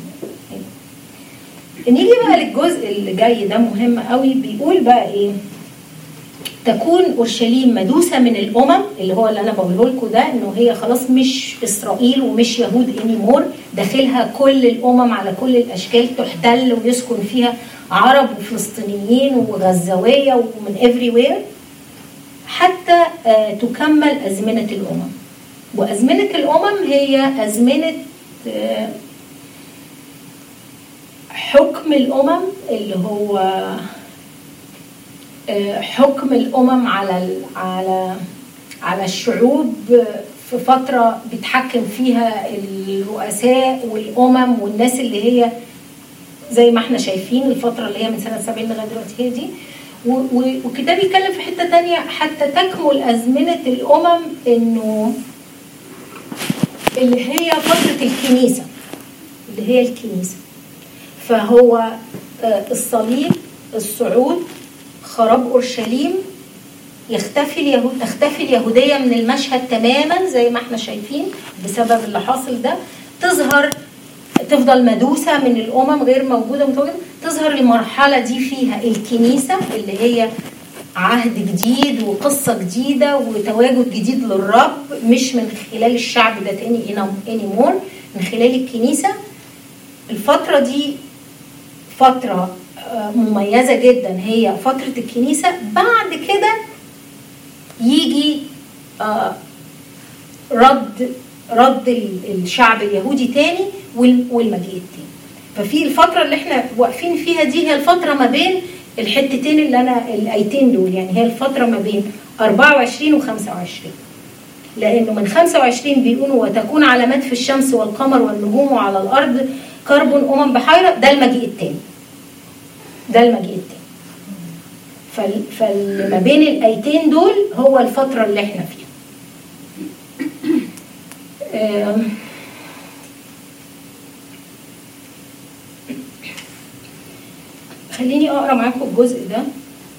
نيجي بقى للجزء اللي جاي ده مهم قوي بيقول بقى ايه تكون اورشليم مدوسه من الامم اللي هو اللي انا بقوله لكم ده انه هي خلاص مش اسرائيل ومش يهود اني مور داخلها كل الامم على كل الاشكال تحتل ويسكن فيها عرب وفلسطينيين وغزاويه ومن افري وير حتى آه، تكمل ازمنه الامم وازمنه الامم هي ازمنه آه، حكم الامم اللي هو آه، حكم الامم على ال- على على الشعوب في فتره بيتحكم فيها الرؤساء والامم والناس اللي هي زي ما احنا شايفين الفتره اللي هي من سنه 70 لغايه دلوقتي هي دي و- و- والكتاب يتكلم في حته تانية حتى تكمل ازمنه الامم انه اللي هي فتره الكنيسه اللي هي الكنيسه فهو آه، الصليب الصعود خراب اورشليم يختفي اليهود تختفي اليهوديه من المشهد تماما زي ما احنا شايفين بسبب اللي حاصل ده تظهر تفضل مدوسه من الامم غير موجوده متواجده تظهر المرحله دي فيها الكنيسه اللي هي عهد جديد وقصه جديده وتواجد جديد للرب مش من خلال الشعب ده تاني اني مور من خلال الكنيسه الفتره دي فتره آه، مميزه جدا هي فتره الكنيسه بعد كده يجي آه، رد رد ال- الشعب اليهودي تاني وال- والمجيء التاني ففي الفتره اللي احنا واقفين فيها دي هي الفتره ما بين الحتتين اللي انا الايتين دول يعني هي الفتره ما بين 24 و 25 لانه من 25 بيقولوا وتكون علامات في الشمس والقمر والنجوم وعلى الارض كرب امم بحيره ده المجيء التاني ده المجيء التاني فال فما بين الايتين دول هو الفتره اللي احنا فيها آم، خليني اقرا معاكم الجزء ده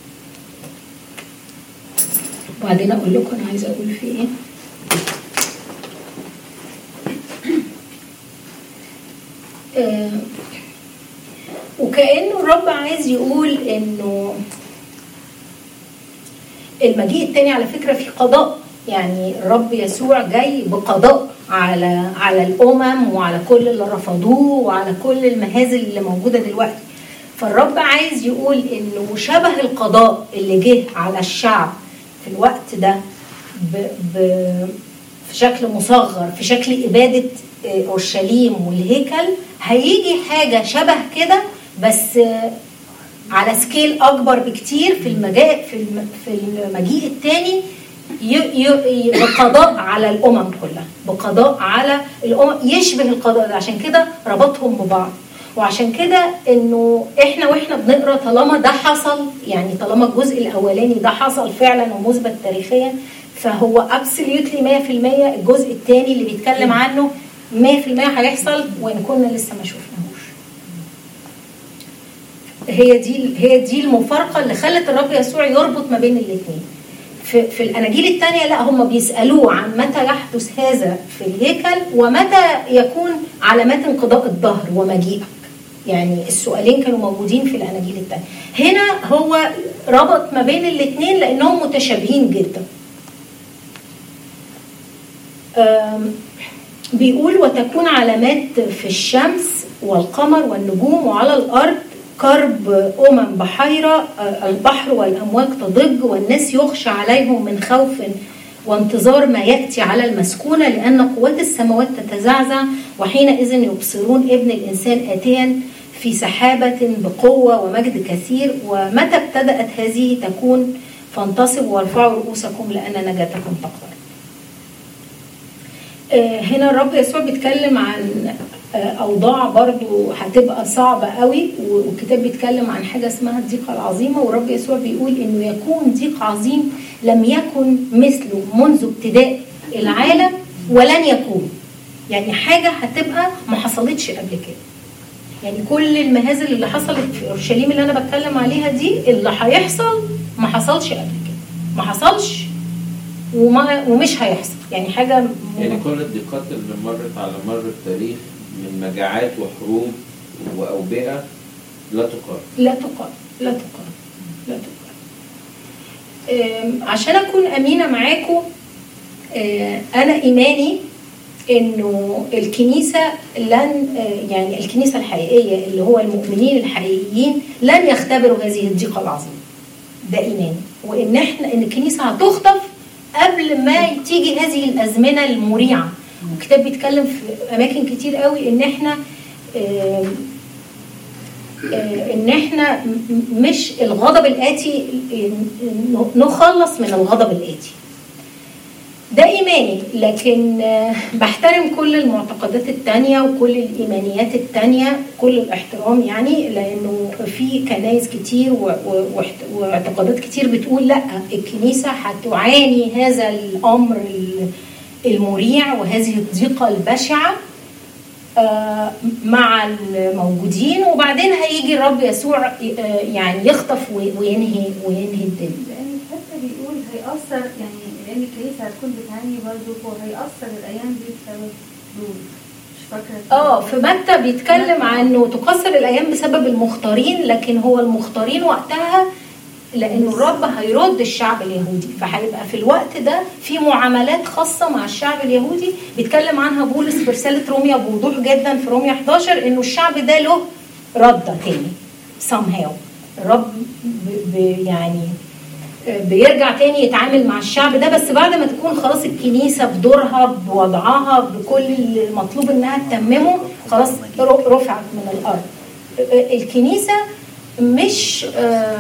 وبعدين اقول لكم انا عايزه اقول فيه ايه آه، وكأنه الرب عايز يقول انه المجيء التاني على فكرة في قضاء يعني الرب يسوع جاي بقضاء على على الأمم وعلى كل اللي رفضوه وعلى كل المهازل اللي موجودة دلوقتي فالرب عايز يقول انه شبه القضاء اللي جه على الشعب في الوقت ده ب ب في شكل مصغر في شكل إبادة آه، أورشليم والهيكل هيجي حاجة شبه كده بس آه، على سكيل أكبر بكتير في المجاء في الم- في المجيء الثاني بقضاء على الأمم كلها بقضاء على الأمم يشبه القضاء ده عشان كده ربطهم ببعض وعشان كده انه احنا واحنا بنقرا طالما ده حصل يعني طالما الجزء الاولاني ده حصل فعلا ومثبت تاريخيا فهو ابسوليوتلي 100% الجزء الثاني اللي بيتكلم عنه 100% هيحصل وان كنا لسه ما شفناهوش. هي دي هي دي المفارقه اللي خلت الرب يسوع يربط ما بين الاثنين. في, في الاناجيل الثانيه لا هم بيسالوه عن متى يحدث هذا في الهيكل ومتى يكون علامات انقضاء الظهر ومجيئك. يعني السؤالين كانوا موجودين في الاناجيل الثانيه. هنا هو ربط ما بين الاثنين لانهم متشابهين جدا. أم، بيقول وتكون علامات في الشمس والقمر والنجوم وعلى الارض كرب امم بحيره آه، البحر والامواج تضج والناس يخشى عليهم من خوف وانتظار ما ياتي على المسكونه لان قوات السماوات تتزعزع وحينئذ يبصرون ابن الانسان اتيا في سحابه بقوه ومجد كثير ومتى ابتدات هذه تكون فانتصبوا وارفعوا رؤوسكم لان نجاتكم تقترب آه، هنا الرب يسوع بيتكلم عن آه، اوضاع برضو هتبقى صعبه قوي والكتاب بيتكلم عن حاجه اسمها الضيقه العظيمه والرب يسوع بيقول انه يكون ضيق عظيم لم يكن مثله منذ ابتداء العالم ولن يكون يعني حاجه هتبقى ما حصلتش قبل كده يعني كل المهازل اللي حصلت في اورشليم اللي انا بتكلم عليها دي اللي هيحصل ما حصلش قبل كده ما حصلش وما ومش هيحصل يعني حاجه م- يعني كل الضيقات اللي مرت على مر التاريخ من مجاعات وحروب وأوبئة لا تقارن لا تقارن لا تقارن لا تقارن أم، عشان اكون امينه معاكم أه، انا ايماني انه الكنيسه لن أه، يعني الكنيسه الحقيقيه اللي هو المؤمنين الحقيقيين لن يختبروا هذه الضيقه العظيمه ده ايماني وان احنا ان الكنيسه هتخطف قبل ما تيجي هذه الازمنه المريعه الكتاب بيتكلم في اماكن كتير قوي ان احنا آم، آه، ان احنا م- م- مش الغضب الاتي آه، نخلص من الغضب الاتي ده ايماني لكن آه، بحترم كل المعتقدات التانية وكل الايمانيات التانية كل الاحترام يعني لانه في كنايس كتير و- و- واحت- واعتقادات كتير بتقول لا الكنيسة هتعاني هذا الامر ال- المريع وهذه الضيقة البشعة آه، مع الموجودين وبعدين هيجي الرب يسوع آه، يعني يخطف وي- وينهي وينهي الدنيا لان حتى بيقول هيأثر يعني لان الكنيسه هتكون بتعاني برضه هو هيأثر الايام دي بسبب دول مش فاكره اه في متى بيتكلم عن انه تقصر الايام بسبب المختارين لكن هو المختارين وقتها لانه الرب هيرد الشعب اليهودي فهيبقى في الوقت ده في معاملات خاصه مع الشعب اليهودي بيتكلم عنها بولس في رساله روميا بوضوح جدا في روميا 11 انه الشعب ده له رده تاني somehow الرب ب ب يعني بيرجع تاني يتعامل مع الشعب ده بس بعد ما تكون خلاص الكنيسه بدورها بوضعها بكل اللي مطلوب انها تتممه خلاص ر- رفعت من الارض الكنيسه مش آه،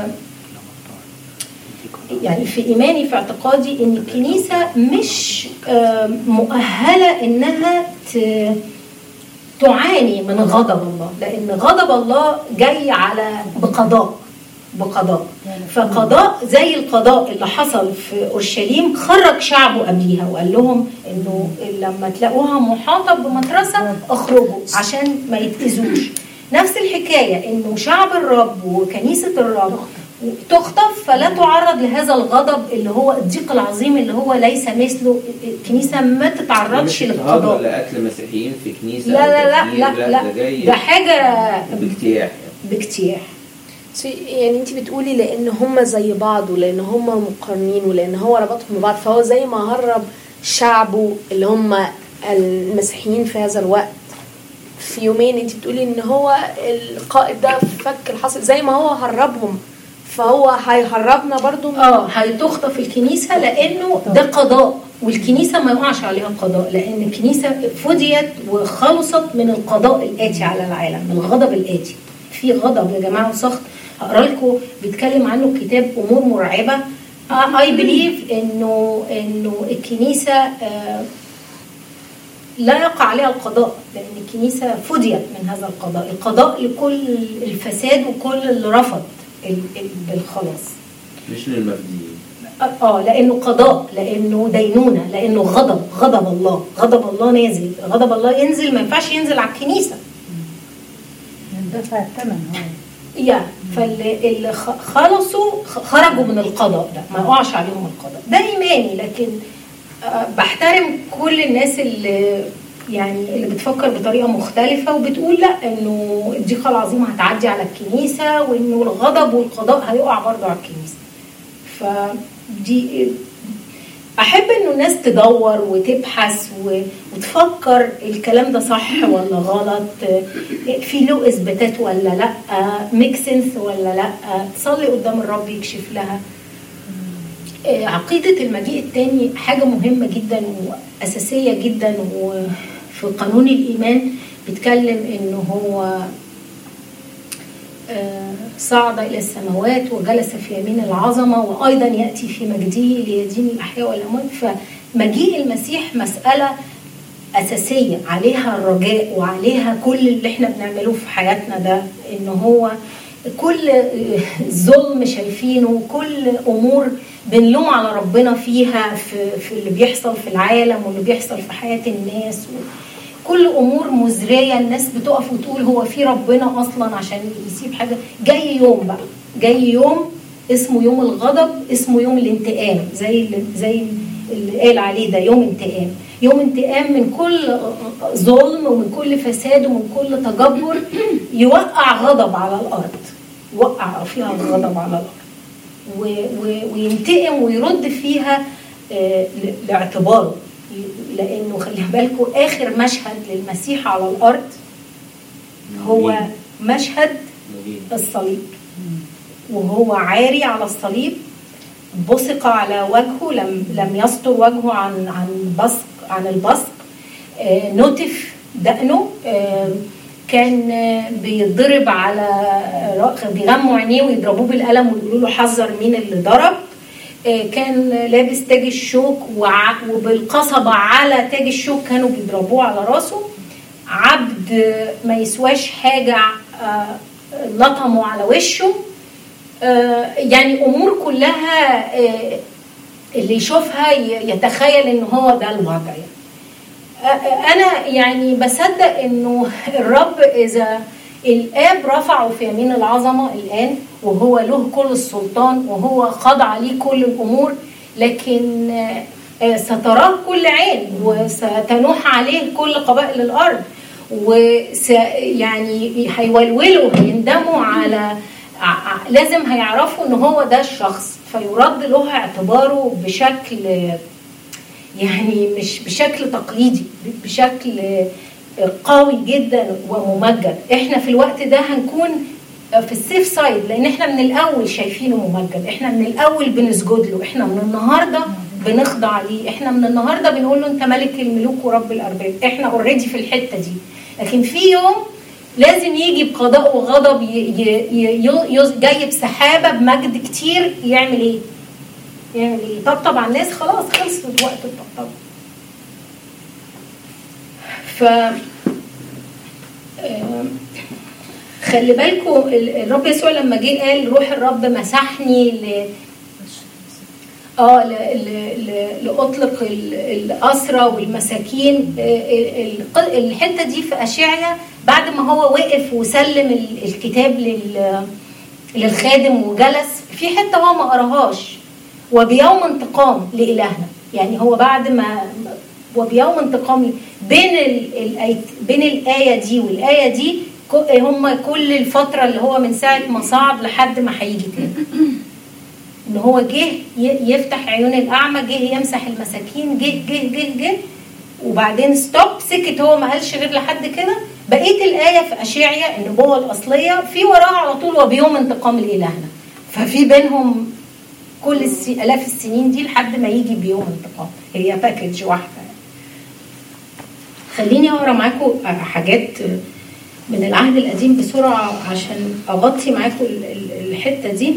يعني في ايماني في اعتقادي ان الكنيسه مش آه، مؤهله انها ت- تعاني من غضب الله لان غضب الله جاي على بقضاء بقضاء فقضاء زي القضاء اللي حصل في اورشليم خرج شعبه قبليها وقال لهم انه لما تلاقوها محاطه بمترسه اخرجوا عشان ما يتاذوش نفس الحكايه انه شعب الرب وكنيسه الرب تخطف فلا تعرض لهذا الغضب اللي هو الضيق العظيم اللي هو ليس مثله الكنيسه ما تتعرضش مش اضطهاد للقضاء ولا قتل مسيحيين في كنيسة لا أو لا لا تفجير، لا لا ده جاي ده حاجه باجتياح باجتياح سي- يعني انت بتقولي لان هم زي بعض ولان هم مقارنين ولان هو ربطهم ببعض فهو زي ما هرب شعبه اللي هم المسيحيين في هذا الوقت في يومين انت بتقولي ان هو القائد ده فك الحصر زي ما هو هربهم فهو هيهربنا برضو من اه هتخطف الكنيسه لانه ده قضاء والكنيسه ما يقعش عليها قضاء لان الكنيسه فديت وخلصت من القضاء الاتي على العالم من الغضب الاتي في غضب يا جماعه وسخط هقرا لكم بيتكلم عنه الكتاب امور مرعبه اي بليف انه انه الكنيسه آه، لا يقع عليها القضاء لان الكنيسه فديت من هذا القضاء القضاء لكل الفساد وكل اللي رفض ال- ال- الخلاص مش للمفديين اه لانه قضاء لانه دينونه لانه غضب غضب الله غضب الله نازل غضب الله ينزل ما ينفعش ينزل على الكنيسه دفع الثمن هو يا فاللي اللي خ- خلصوا خ- خرجوا من القضاء ده ما يقعش عليهم القضاء ده ايماني لكن آه، بحترم كل الناس اللي يعني اللي بتفكر بطريقه مختلفه وبتقول لا انه الضيقه العظيمه هتعدي على الكنيسه وانه الغضب والقضاء هيقع برضه على الكنيسه فدي احب انه الناس تدور وتبحث و- وتفكر الكلام ده صح ولا غلط في له اثباتات ولا لا ميك سنس ولا لا تصلي قدام الرب يكشف لها آه، عقيدة المجيء التاني حاجة مهمة جدا وأساسية جدا وفي قانون الإيمان بيتكلم إنه هو آه، صعد إلى السماوات وجلس في يمين العظمة وأيضا يأتي في مجده ليدين الأحياء والأموات فمجيء المسيح مسألة أساسية عليها الرجاء وعليها كل اللي احنا بنعمله في حياتنا ده إن هو كل ظلم شايفينه وكل أمور بنلوم على ربنا فيها في, في اللي بيحصل في العالم واللي بيحصل في حياة الناس كل امور مزريه الناس بتقف وتقول هو في ربنا اصلا عشان يسيب حاجه جاي يوم بقى جاي يوم اسمه يوم الغضب اسمه يوم الانتقام زي ال- زي اللي قال عليه ده يوم انتقام يوم انتقام من كل ظلم ومن كل فساد ومن كل تجبر يوقع غضب على الارض يوقع فيها الغضب على الارض و- و- وينتقم ويرد فيها آه، ل- لاعتباره لانه خلي بالكم اخر مشهد للمسيح على الارض هو مشهد مجيد. الصليب وهو عاري على الصليب بصق على وجهه لم لم يستر وجهه عن عن بصق عن البصق آه، نتف دقنه آه، كان آه، بيتضرب على رأ- بيغموا عينيه ويضربوه بالقلم ويقولوا له حذر مين اللي ضرب آه، كان لابس تاج الشوك وع- وبالقصبة على تاج الشوك كانوا بيضربوه على راسه عبد آه، ما يسواش حاجة آه، لطموا على وشه آه، يعني امور كلها آه، اللي يشوفها ي- يتخيل ان هو ده الوضع يعني. آه، آه، انا يعني بصدق انه الرب اذا الاب رفعه في يمين العظمه الان وهو له كل السلطان وهو خضع ليه كل الامور لكن آه، آه، ستراه كل عين وستنوح عليه كل قبائل الارض وس يعني هيولولوا هيندموا على ع- ع- لازم هيعرفوا ان هو ده الشخص فيرد له اعتباره بشكل يعني مش بشكل تقليدي بشكل قوي جدا وممجد احنا في الوقت ده هنكون في السيف سايد لان احنا من الاول شايفينه ممجد احنا من الاول بنسجد له احنا من النهارده بنخضع ليه احنا من النهارده بنقول له انت ملك الملوك ورب الارباب احنا اوريدي في الحته دي لكن في يوم لازم يجي بقضاء وغضب ي- ي- ي- ي- جاي بسحابه بمجد كتير يعمل ايه؟ يعمل ايه؟ يطبطب على الناس خلاص خلصت وقت الطبطبه. ف آم، خلي بالكم ال- الرب يسوع لما جه قال روح الرب مسحني ل اه ل- ل- ل- لاطلق ال- الاسرى والمساكين آه، ال- ال- الحته دي في اشعيا بعد ما هو وقف وسلم ال- الكتاب لل للخادم وجلس في حته هو ما قراهاش وبيوم انتقام لالهنا يعني هو بعد ما وبيوم انتقام بين ال... الآية- بين الايه دي والايه دي ك- هم كل الفتره اللي هو من ساعه ما صعد لحد ما هيجي تاني ان هو جه ي- يفتح عيون الاعمى جه يمسح المساكين جه جه جه جه وبعدين ستوب سكت هو ما قالش غير لحد كده بقيه الايه في اشعيا النبوه الاصليه في وراها على طول وبيوم انتقام لالهنا ففي بينهم كل الس... الاف السنين دي لحد ما يجي بيوم انتقام هي باكج واحده خليني اقرا معاكم حاجات من العهد القديم بسرعه عشان اغطي معاكم ال- ال- الحته دي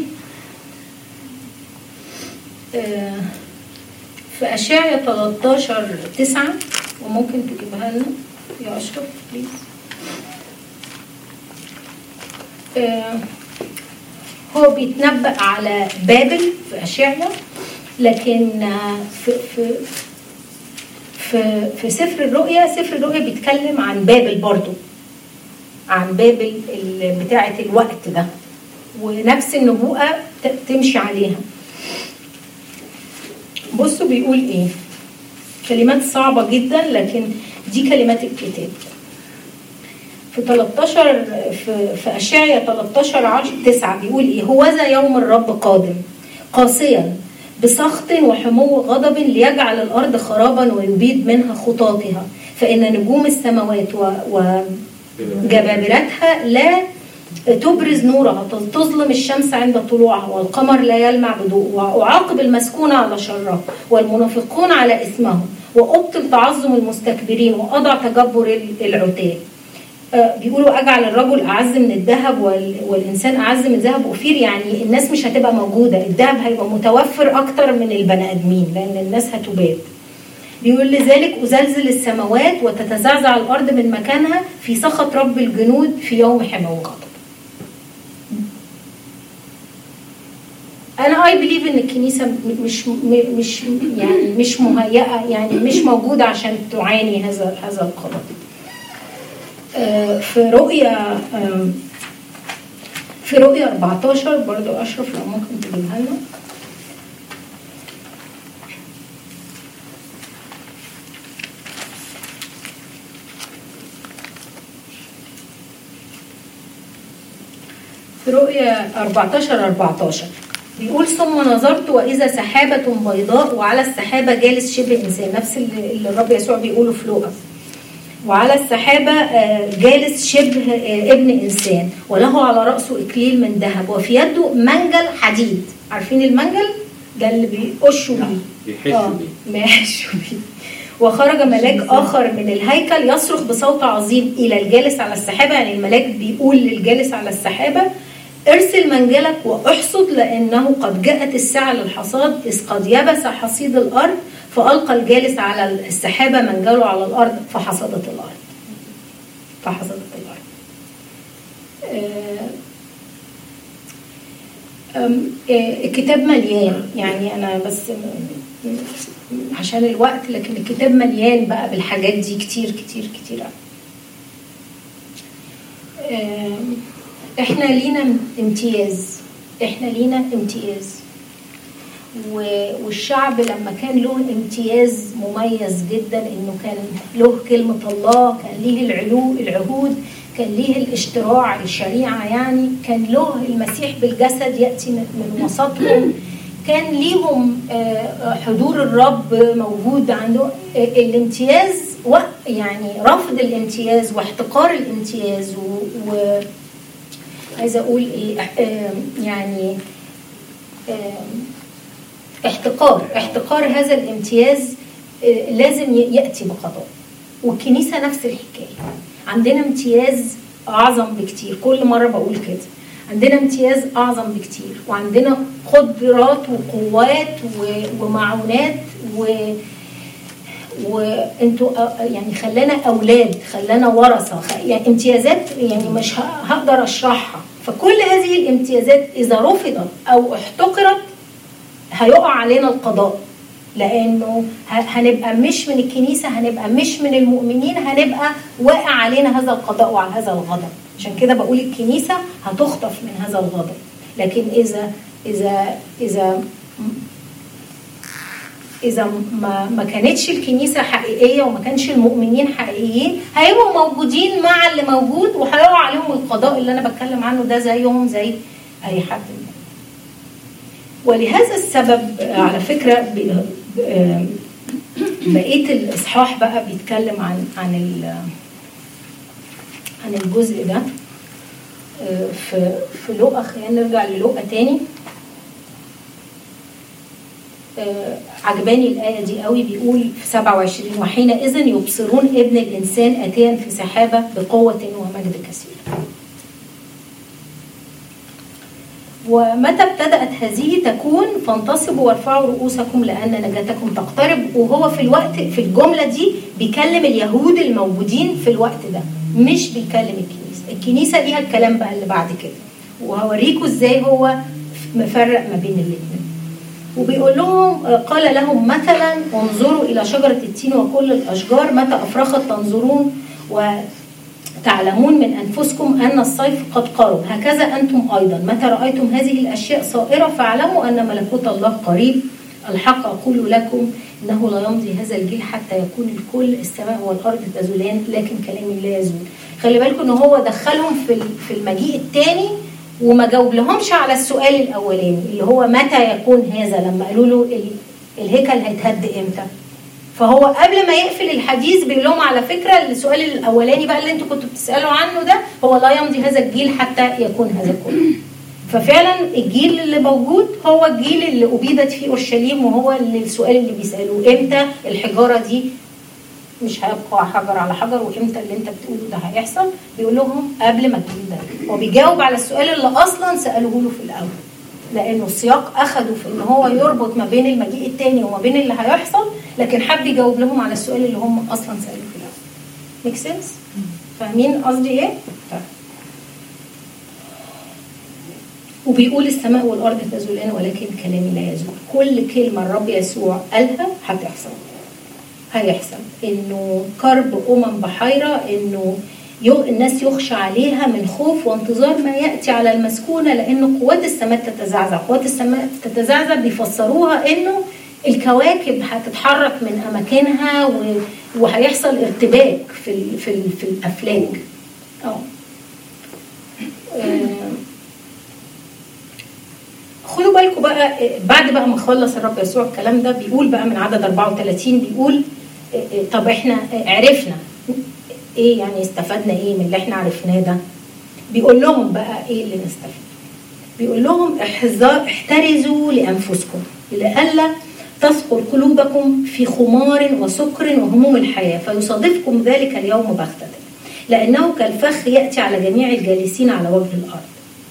آه، في أشعيا 13 9 وممكن تجيبها لنا يا أشرف بليز آه، هو بيتنبأ على بابل في أشعيا لكن آه، في في في في سفر الرؤيا سفر الرؤيا بيتكلم عن بابل برضو عن بابل ال- بتاعة الوقت ده ونفس النبوءة ت- تمشي عليها بصوا بيقول ايه كلمات صعبة جدا لكن دي كلمات الكتاب في 13 في في اشعيا 13 10 9 بيقول ايه هوذا يوم الرب قادم قاسيا بسخط وحمو غضب ليجعل الارض خرابا ويبيد منها خطاطها فان نجوم السماوات و, و جبابرتها لا تبرز نورها تظلم الشمس عند طلوعها والقمر لا يلمع بضوء وأعاقب المسكون على شرها والمنافقون على إثمهم وأبطل تعظم المستكبرين وأضع تجبر العتاة آه، بيقولوا اجعل الرجل اعز من الذهب وال- والانسان اعز من ذهب اوفير يعني الناس مش هتبقى موجوده الذهب هيبقى متوفر اكتر من البني ادمين لان الناس هتباد بيقول لذلك أزلزل السماوات وتتزعزع الأرض من مكانها في سخط رب الجنود في يوم حمى وغضب أنا أي بليف إن الكنيسة م- مش م- مش يعني مش مهيئة يعني مش موجودة عشان تعاني هذا هذا القضاء. آه، في رؤيا آم، في رؤيا 14 برضو أشرف لو ممكن تجيبها لنا في رؤيا 14 14 بيقول ثم نظرت واذا سحابه بيضاء وعلى السحابه جالس شبه انسان نفس اللي اللي الرب يسوع بيقوله في لوقا وعلى السحابة آه، جالس شبه آه، ابن إنسان وله على رأسه إكليل من ذهب وفي يده منجل حديد عارفين المنجل؟ ده اللي بيقشوا بيه بيحشوا آه، بيه. بيحشوا بيه وخرج ملاك آخر من الهيكل يصرخ بصوت عظيم إلى الجالس على السحابة يعني الملاك بيقول للجالس على السحابة ارسل منجلك واحصد لأنه قد جاءت الساعة للحصاد إذ قد يبس حصيد الأرض فألقى الجالس على السحابة منجله على الأرض فحصدت الأرض فحصدت الأرض آه، أم، آه، الكتاب مليان يعني أنا بس م- م- عشان الوقت لكن الكتاب مليان بقى بالحاجات دي كتير كتير كتير أوي. آم، احنا لينا امتياز احنا لينا امتياز و- والشعب لما كان له امتياز مميز جدا انه كان له كلمة الله كان ليه العلو العهود كان ليه الاشتراع الشريعة يعني كان له المسيح بالجسد يأتي من من وسطهم كان ليهم آه، حضور الرب موجود عنده آه، الامتياز و- يعني رفض الامتياز واحتقار الامتياز و, و عايزه اقول ايه آم، يعني آم، احتقار احتقار هذا الامتياز آه، لازم ي- ياتي بقضاء والكنيسه نفس الحكايه عندنا امتياز اعظم بكتير كل مره بقول كده عندنا امتياز اعظم بكتير وعندنا قدرات وقوات و- ومعونات و وانتوا أ- يعني خلانا اولاد خلانا ورثه خ- يعني امتيازات يعني مش ه- هقدر اشرحها فكل هذه الامتيازات اذا رفضت او احتقرت هيقع علينا القضاء لانه ه- هنبقى مش من الكنيسه هنبقى مش من المؤمنين هنبقى واقع علينا هذا القضاء وعلى هذا الغضب عشان كده بقول الكنيسه هتخطف من هذا الغضب لكن اذا اذا اذا اذا ما ما كانتش الكنيسه حقيقيه وما كانش المؤمنين حقيقيين هيبقوا موجودين مع اللي موجود وهيقع عليهم القضاء اللي انا بتكلم عنه ده زيهم زي اي حد ولهذا السبب آه، على فكره ب- آه، بقيه الاصحاح بقى بيتكلم عن عن ال- عن الجزء ده آه، في في لقا خلينا نرجع للقا تاني آه، عجباني الآية دي قوي بيقول في 27 وحينئذ يبصرون ابن الإنسان آتيا في سحابة بقوة ومجد كثير ومتى ابتدأت هذه تكون فانتصبوا وارفعوا رؤوسكم لأن نجاتكم تقترب وهو في الوقت في الجملة دي بيكلم اليهود الموجودين في الوقت ده مش بيكلم الكنيسة الكنيسة ليها الكلام بقى اللي بعد كده وهوريكم ازاي هو مفرق ما بين الاثنين وبيقول لهم قال لهم مثلا انظروا الى شجره التين وكل الاشجار متى افرخت تنظرون وتعلمون من انفسكم ان الصيف قد قرب هكذا انتم ايضا متى رايتم هذه الاشياء صائره فاعلموا ان ملكوت الله قريب الحق اقول لكم انه لا يمضي هذا الجيل حتى يكون الكل السماء والارض تزولان لكن كلامي لا يزول خلي بالكم ان هو دخلهم في في المجيء الثاني وما جاوب لهمش على السؤال الاولاني اللي هو متى يكون هذا لما قالوا له ال- الهيكل هيتهد امتى فهو قبل ما يقفل الحديث بيقول لهم على فكره السؤال الاولاني بقى اللي انتوا كنتوا بتسالوا عنه ده هو لا يمضي هذا الجيل حتى يكون هذا كله ففعلا الجيل اللي موجود هو الجيل اللي ابيدت فيه اورشليم وهو اللي السؤال اللي بيسالوه امتى الحجاره دي مش هيبقى حجر على حجر وامتى اللي انت بتقوله ده هيحصل بيقول لهم قبل ما الجيل ده هو بيجاوب على السؤال اللي اصلا سالوه له في الاول لانه السياق اخده في ان هو يربط ما بين المجيء الثاني وما بين اللي هيحصل لكن حب يجاوب لهم على السؤال اللي هم اصلا سالوه في الاول ميك سنس فاهمين قصدي ايه طيب. وبيقول السماء والارض تزولان ولكن كلامي لا يزول كل كلمه الرب يسوع قالها هتحصل هيحصل انه كرب امم بحيره انه يو الناس يخشى عليها من خوف وانتظار ما ياتي على المسكونه لانه قوات السماء تتزعزع، قوات السماء تتزعزع بيفسروها انه الكواكب هتتحرك من اماكنها و- وهيحصل ارتباك في ال في ال في الافلاك. اه آه، بالكم بقى آه، بعد بقى ما خلص الرب يسوع الكلام ده بيقول بقى من عدد 34 بيقول آه، آه، طب احنا آه، عرفنا ايه يعني استفدنا ايه من اللي احنا عرفناه ده بيقول لهم بقى ايه اللي نستفيد بيقول لهم احذر احترزوا لانفسكم لئلا تثقل قلوبكم في خمار وسكر وهموم الحياه فيصادفكم ذلك اليوم بغته لانه كالفخ ياتي على جميع الجالسين على وجه الارض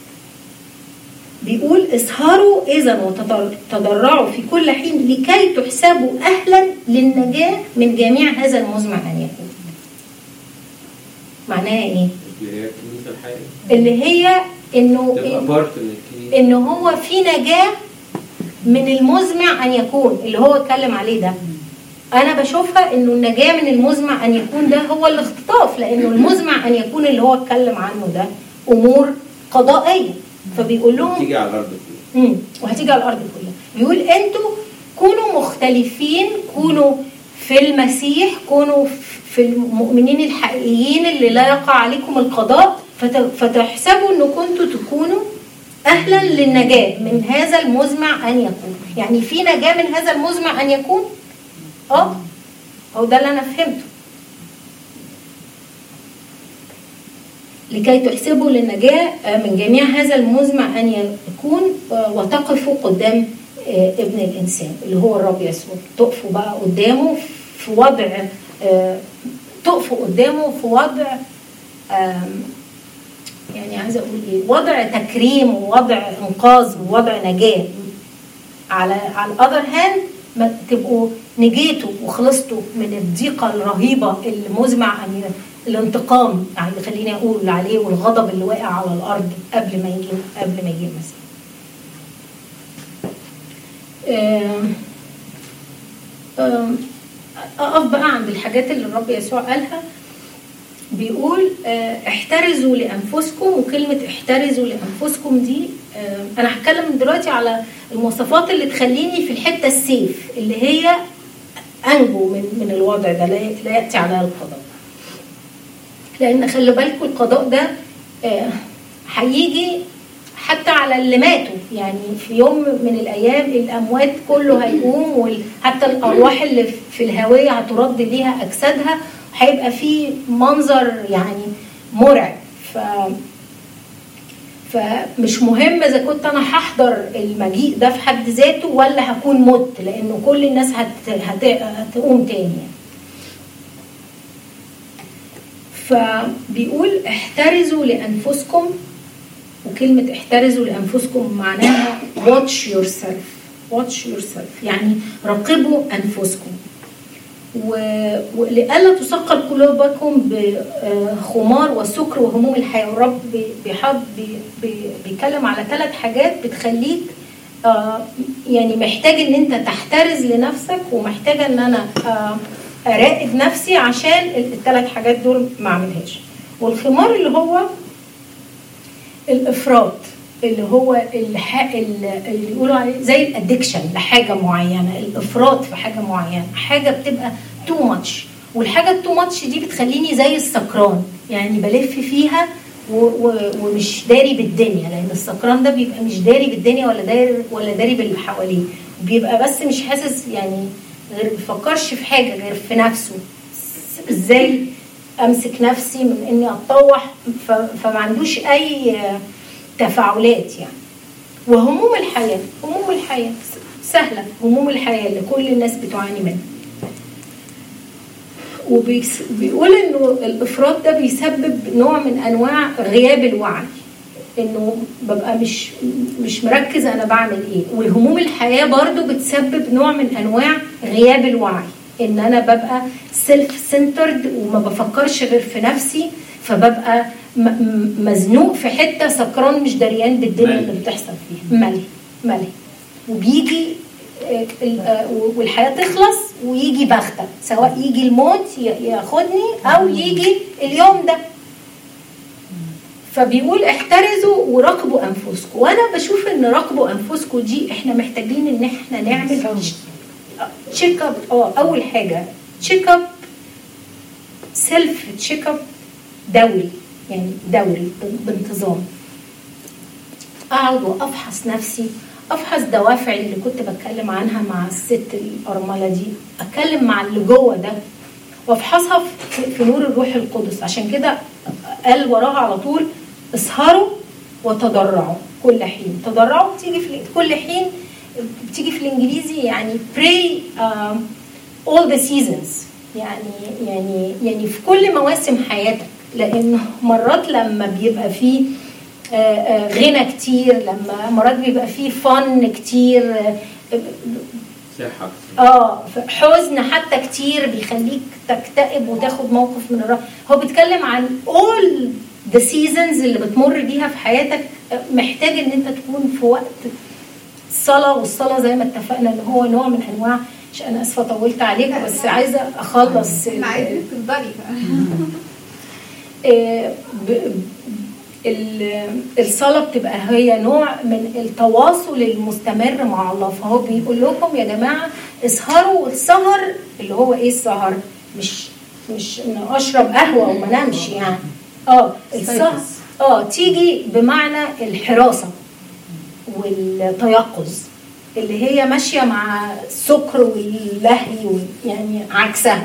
بيقول اسهروا اذا وتضرعوا في كل حين لكي تحسبوا اهلا للنجاه من جميع هذا المزمع ان يكون معناها ايه اللي هي كنيسة الحياة اللي هي انه تبقى بارت من الكنيسة ان هو في نجاه من المزمع ان يكون اللي هو اتكلم عليه ده انا بشوفها انه النجاه من المزمع ان يكون ده هو الاختطاف لانه المزمع ان يكون اللي هو اتكلم عنه ده امور قضائيه فبيقول لهم تيجي على الأرض كلها مم. وهتيجي على الارض كلها بيقول انتوا كونوا مختلفين كونوا في المسيح كونوا في المؤمنين الحقيقيين اللي لا يقع عليكم القضاء فت- فتحسبوا ان كنتوا تكونوا اهلا للنجاه من هذا المزمع ان يكون يعني في نجاه من هذا المزمع ان يكون اه هو ده اللي انا فهمته لكي تحسبوا للنجاة آه، من جميع هذا المزمع أن يكون آه، وتقفوا قدام آه، ابن الإنسان اللي هو الرب يسوع تقفوا بقى قدامه في وضع آه، تقفوا قدامه في وضع آم، يعني عايزة أقول إيه وضع تكريم ووضع إنقاذ ووضع نجاة على على الأذر هاند ما تبقوا نجيتوا وخلصتوا من الضيقة الرهيبة اللي مزمع أن ي- الانتقام يعني خليني اقول عليه والغضب اللي واقع على الارض قبل ما يجي قبل ما يجي المسيح. آم، آم، اقف بقى عند الحاجات اللي الرب يسوع قالها بيقول آه، احترزوا لانفسكم وكلمه احترزوا لانفسكم دي آه، انا هتكلم دلوقتي على المواصفات اللي تخليني في الحته السيف اللي هي انجو من من الوضع ده لا لا ياتي عليها القضاء. لان خلي بالكم القضاء ده آه، هيجي حتى على اللي ماتوا يعني في يوم من الايام الاموات كله هيقوم وحتى الارواح اللي في الهويه هترد ليها اجسادها هيبقى في منظر يعني مرعب ف فمش مهم اذا كنت انا هحضر المجيء ده في حد ذاته ولا هكون مت لانه كل الناس هت... هت... هتقوم تاني يعني. فبيقول احترزوا لانفسكم وكلمة احترزوا لأنفسكم معناها watch yourself watch yourself يعني راقبوا أنفسكم و- ولئلا تثقل قلوبكم بخمار والسكر وهموم الحياة والرب بي- بيحب بي- بي- بيتكلم على ثلاث حاجات بتخليك آه، يعني محتاج ان انت تحترز لنفسك ومحتاجه ان انا آه، اراقب نفسي عشان الثلاث حاجات دول ما اعملهاش والخمار اللي هو الافراط اللي هو الح... اللي بيقولوا عليه زي الادكشن لحاجه معينه الافراط في حاجه معينه حاجه بتبقى تو ماتش والحاجه التو ماتش دي بتخليني زي السكران يعني بلف فيها و... و... ومش داري بالدنيا لان السكران ده بيبقى مش داري بالدنيا ولا داري ولا داري باللي حواليه بيبقى بس مش حاسس يعني غير بيفكرش في حاجه غير في نفسه ازاي امسك نفسي من اني اتطوح ف... فما عندوش اي تفاعلات يعني وهموم الحياه هموم الحياه سهله هموم الحياه اللي كل الناس بتعاني منها وبيقول انه الافراط ده بيسبب نوع من انواع غياب الوعي انه ببقى مش مش مركز انا بعمل ايه وهموم الحياه برضو بتسبب نوع من انواع غياب الوعي ان انا ببقى سيلف سنترد وما بفكرش غير في نفسي فببقى م- م- مزنوق في حته سكران مش دريان بالدنيا اللي بتحصل فيها ملهي ملهي وبيجي آه، ال- آه، والحياه تخلص ويجي بغته سواء يجي الموت ي- ياخدني او يجي اليوم ده فبيقول احترزوا وراقبوا انفسكم وانا بشوف ان راقبوا انفسكم دي احنا محتاجين ان احنا نعمل تشيك اب اه اول حاجه تشيك اب سيلف تشيك اب دوري يعني دوري بانتظام اقعد وافحص نفسي افحص دوافعي اللي كنت بتكلم عنها مع الست الارمله دي اتكلم مع اللي جوه ده وافحصها في- في نور الروح القدس عشان كده قال وراها على طول اسهروا وتضرعوا كل حين تضرعوا بتيجي في كل حين بتيجي في الانجليزي يعني pray um, all the seasons يعني يعني يعني في كل مواسم حياتك لان مرات لما بيبقى فيه آه، آه، غنى كتير لما مرات بيبقى فيه فن كتير آه، صحة اه حزن حتى كتير بيخليك تكتئب وتاخد موقف من الرب هو بيتكلم عن all the seasons اللي بتمر بيها في حياتك آه، محتاج ان انت تكون في وقت الصلاة والصلاة زي ما اتفقنا ان هو نوع من انواع مش انا اسفة طولت عليكم بس عايزة اخلص احنا عايزين تفضلي آه، ب- ال- الصلاة بتبقى هي نوع من التواصل المستمر مع الله فهو بيقول لكم يا جماعة اسهروا والسهر اللي هو ايه السهر مش مش ان اشرب قهوة وما نامش يعني اه السهر اه تيجي بمعنى الحراسة والتيقظ اللي هي ماشية مع السكر واللهي وال- يعني عكسها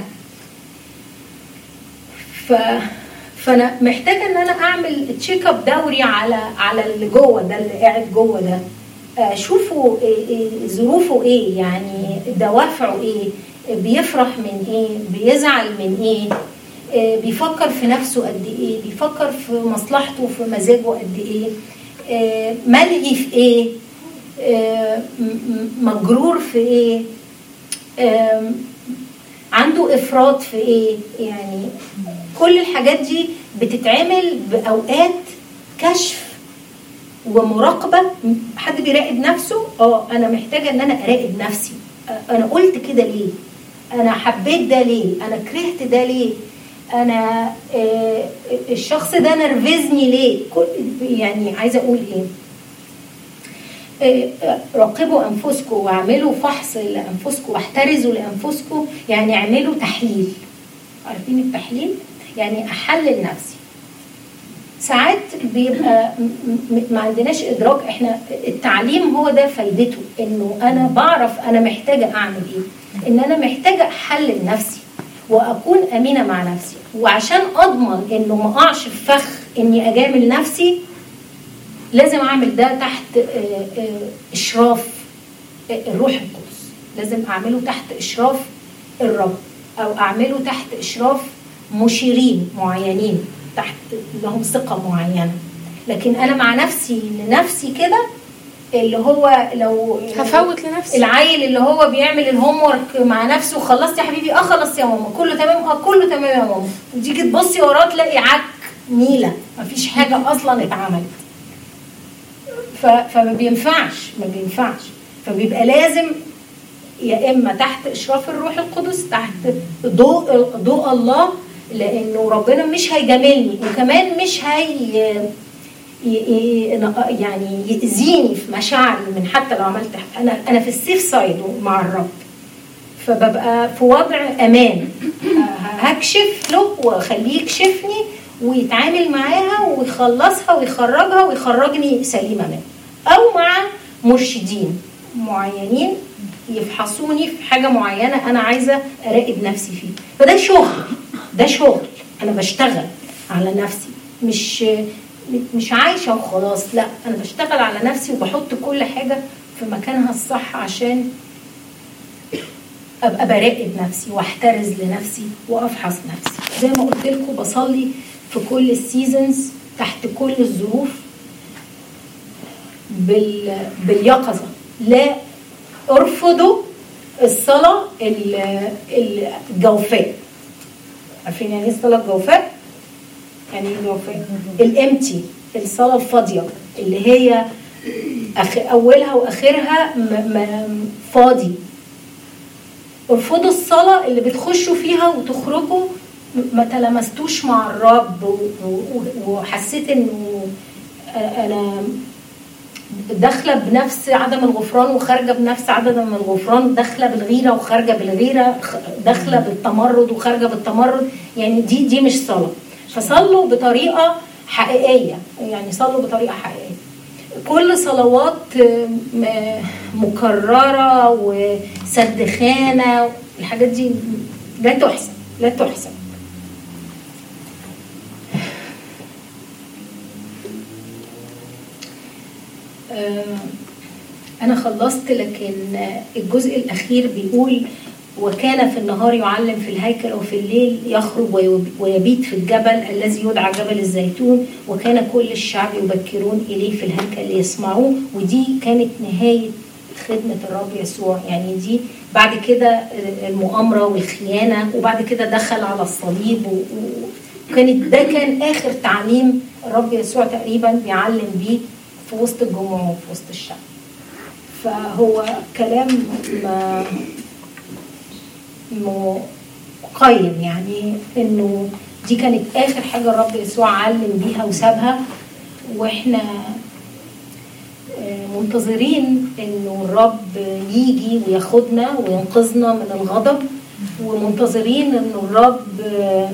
ف فانا محتاجه ان انا اعمل تشيك اب دوري على على اللي جوه ده اللي قاعد جوه ده اشوفه إيه إيه ظروفه ايه يعني دوافعه ايه بيفرح من ايه بيزعل من ايه آه، بيفكر في نفسه قد ايه بيفكر في مصلحته وفي مزاجه قد ايه آه، ملهي في ايه آه، م- م- مجرور في ايه آم، عنده افراط في ايه يعني كل الحاجات دي بتتعمل باوقات كشف ومراقبه حد بيراقب نفسه اه انا محتاجه ان انا اراقب نفسي آه، انا قلت كده ليه انا حبيت ده ليه انا كرهت ده ليه انا آه، الشخص ده نرفزني ليه كل- يعني عايزه اقول ايه آه، راقبوا انفسكم واعملوا فحص لانفسكم واحترزوا لانفسكم يعني اعملوا تحليل عارفين التحليل يعني احلل نفسي ساعات بيبقى م- م- ما عندناش ادراك احنا التعليم هو ده فايدته انه انا بعرف انا محتاجه اعمل ايه ان انا محتاجه احلل نفسي واكون امينه مع نفسي وعشان اضمن انه ما اقعش في فخ اني اجامل نفسي لازم اعمل ده تحت آه، آه، اشراف آه، الروح القدس لازم اعمله تحت اشراف الرب او اعمله تحت اشراف مشيرين معينين تحت لهم ثقه معينه لكن انا مع نفسي لنفسي كده اللي هو لو هفوت لنفسي العيل اللي هو بيعمل الهوم ورك مع نفسه خلصت يا حبيبي اه خلصت يا ماما كله تمام اه كله تمام يا ماما وتيجي تبصي وراه تلاقي عك نيله مفيش حاجه اصلا اتعملت ف... فما بينفعش ما بينفعش فبيبقى لازم يا اما تحت اشراف الروح القدس تحت ضوء ضوء الله لانه ربنا مش هيجاملني وكمان مش هي ي- ي- يعني يأذيني في مشاعري من حتى لو عملت انا انا في السيف سايد مع الرب فببقى في وضع امان هكشف له واخليه يكشفني ويتعامل معاها ويخلصها ويخرجها ويخرجني سليمه منها او مع مرشدين معينين يفحصوني في حاجه معينه انا عايزه اراقب نفسي فيه فده شغل ده شغل انا بشتغل على نفسي مش مش عايشه وخلاص لا انا بشتغل على نفسي وبحط كل حاجه في مكانها الصح عشان ابقى براقب نفسي واحترز لنفسي وافحص نفسي زي ما قلت لكم بصلي في كل السيزونز تحت كل الظروف بال... باليقظه لا ارفضوا الصلاه ال- الجوفاء عارفين يعني ايه الصلاه الجوفاء؟ يعني ايه الجوفاء؟ الامتي الصلاه الفاضيه اللي هي أخ... اولها واخرها م... م... فاضي ارفضوا الصلاة اللي بتخشوا فيها وتخرجوا ما تلمستوش مع الرب و- و- وحسيت انه انا داخله بنفس عدم الغفران وخارجه بنفس عدم الغفران داخله بالغيره وخارجه بالغيره خ- داخله بالتمرد وخارجه بالتمرد يعني دي دي مش صلاه فصلوا بطريقه حقيقيه يعني صلوا بطريقه حقيقيه كل صلوات م- مكررة وسد خانة الحاجات دي لا تحسب لا تحسب آه، أنا خلصت لكن الجزء الأخير بيقول وكان في النهار يعلم في الهيكل وفي الليل يخرج ويب- ويبيت في الجبل الذي يدعى جبل الزيتون وكان كل الشعب يبكرون إليه في الهيكل ليسمعوه ودي كانت نهاية خدمة الرب يسوع يعني دي بعد كده المؤامرة والخيانة وبعد كده دخل على الصليب و- و- وكانت ده كان آخر تعليم الرب يسوع تقريبا بيعلم بيه في وسط الجموع وفي وسط الشعب فهو كلام ما مقيم يعني انه دي كانت اخر حاجه الرب يسوع علم بيها وسابها واحنا آه، منتظرين انه الرب يجي وياخدنا وينقذنا من الغضب ومنتظرين انه الرب آه،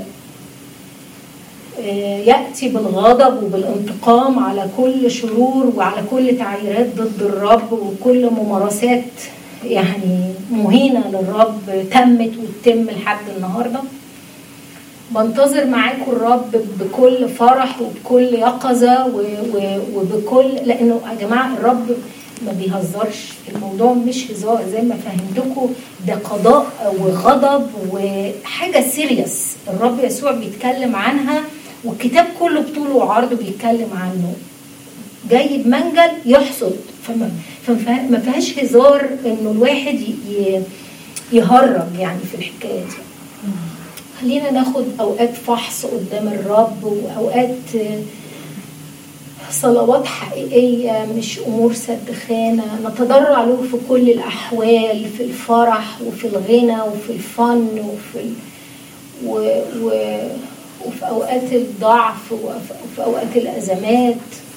آه، ياتي بالغضب وبالانتقام على كل شرور وعلى كل تعييرات ضد الرب وكل ممارسات يعني مهينه للرب تمت وتتم لحد النهارده بنتظر معاكم الرب بكل فرح وبكل يقظه و- و- وبكل لانه يا جماعه الرب ما بيهزرش الموضوع مش هزار زي ما فهمتكم ده قضاء وغضب وحاجه سيريس الرب يسوع بيتكلم عنها والكتاب كله بطوله وعرضه بيتكلم عنه جاي بمنجل يحصد فما فما ما فيهاش هزار انه الواحد ي- ي- يهرج يعني في الحكايه دي خلينا ناخد اوقات فحص قدام الرب واوقات آه، صلوات حقيقية مش أمور سدخانة نتضرع له في كل الأحوال في الفرح وفي الغنى وفي الفن وفي ال... و... و... وفي أوقات الضعف وفي وفي أوقات الأزمات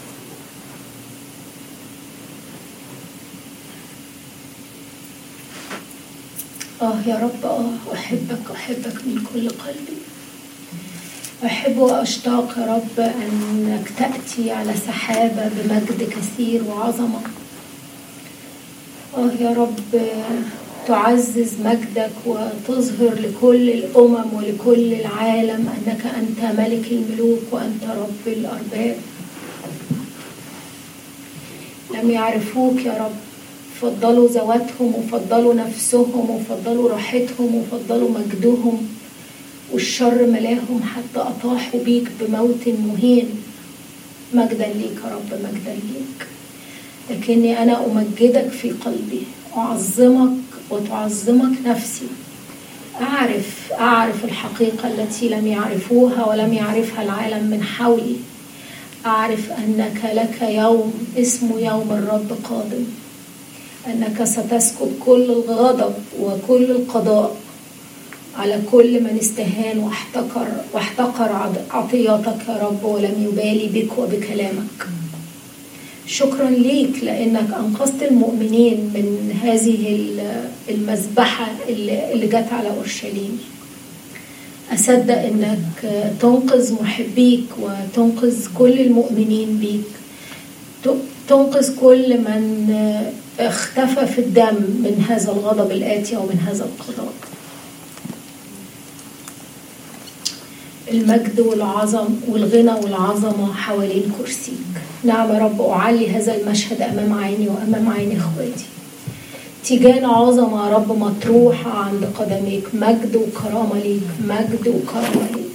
آه يا رب آه أحبك أحبك من كل قلبي أحب وأشتاق يا رب أنك تأتي على سحابة بمجد كثير وعظمة آه يا رب تعزز مجدك وتظهر لكل الأمم ولكل العالم أنك أنت ملك الملوك وأنت رب الأرباب لم يعرفوك يا رب فضلوا ذواتهم وفضلوا نفسهم وفضلوا راحتهم وفضلوا مجدهم والشر ملاهم حتى أطاحوا بيك بموت مهين مجدا ليك يا رب مجدا ليك لكني أنا أمجدك في قلبي أعظمك وتعظمك نفسي أعرف أعرف الحقيقة التي لم يعرفوها ولم يعرفها العالم من حولي أعرف أنك لك يوم اسمه يوم الرب قادم أنك ستسكب كل الغضب وكل القضاء على كل من استهان واحتقر واحتقر عض- عطياتك يا رب ولم يبالي بك وبكلامك شكرا ليك لانك انقذت المؤمنين من هذه ال- المذبحه اللي اللي جت على اورشليم اصدق انك تنقذ محبيك وتنقذ كل المؤمنين بيك ت- تنقذ كل من اختفى في الدم من هذا الغضب الآتي ومن هذا القضاء المجد والعظم والغنى والعظمة حوالين كرسيك نعم يا رب أعلي هذا المشهد أمام عيني وأمام عين إخواتي تيجان عظمة يا رب مطروحة عند قدميك مجد وكرامة ليك مجد وكرامة ليك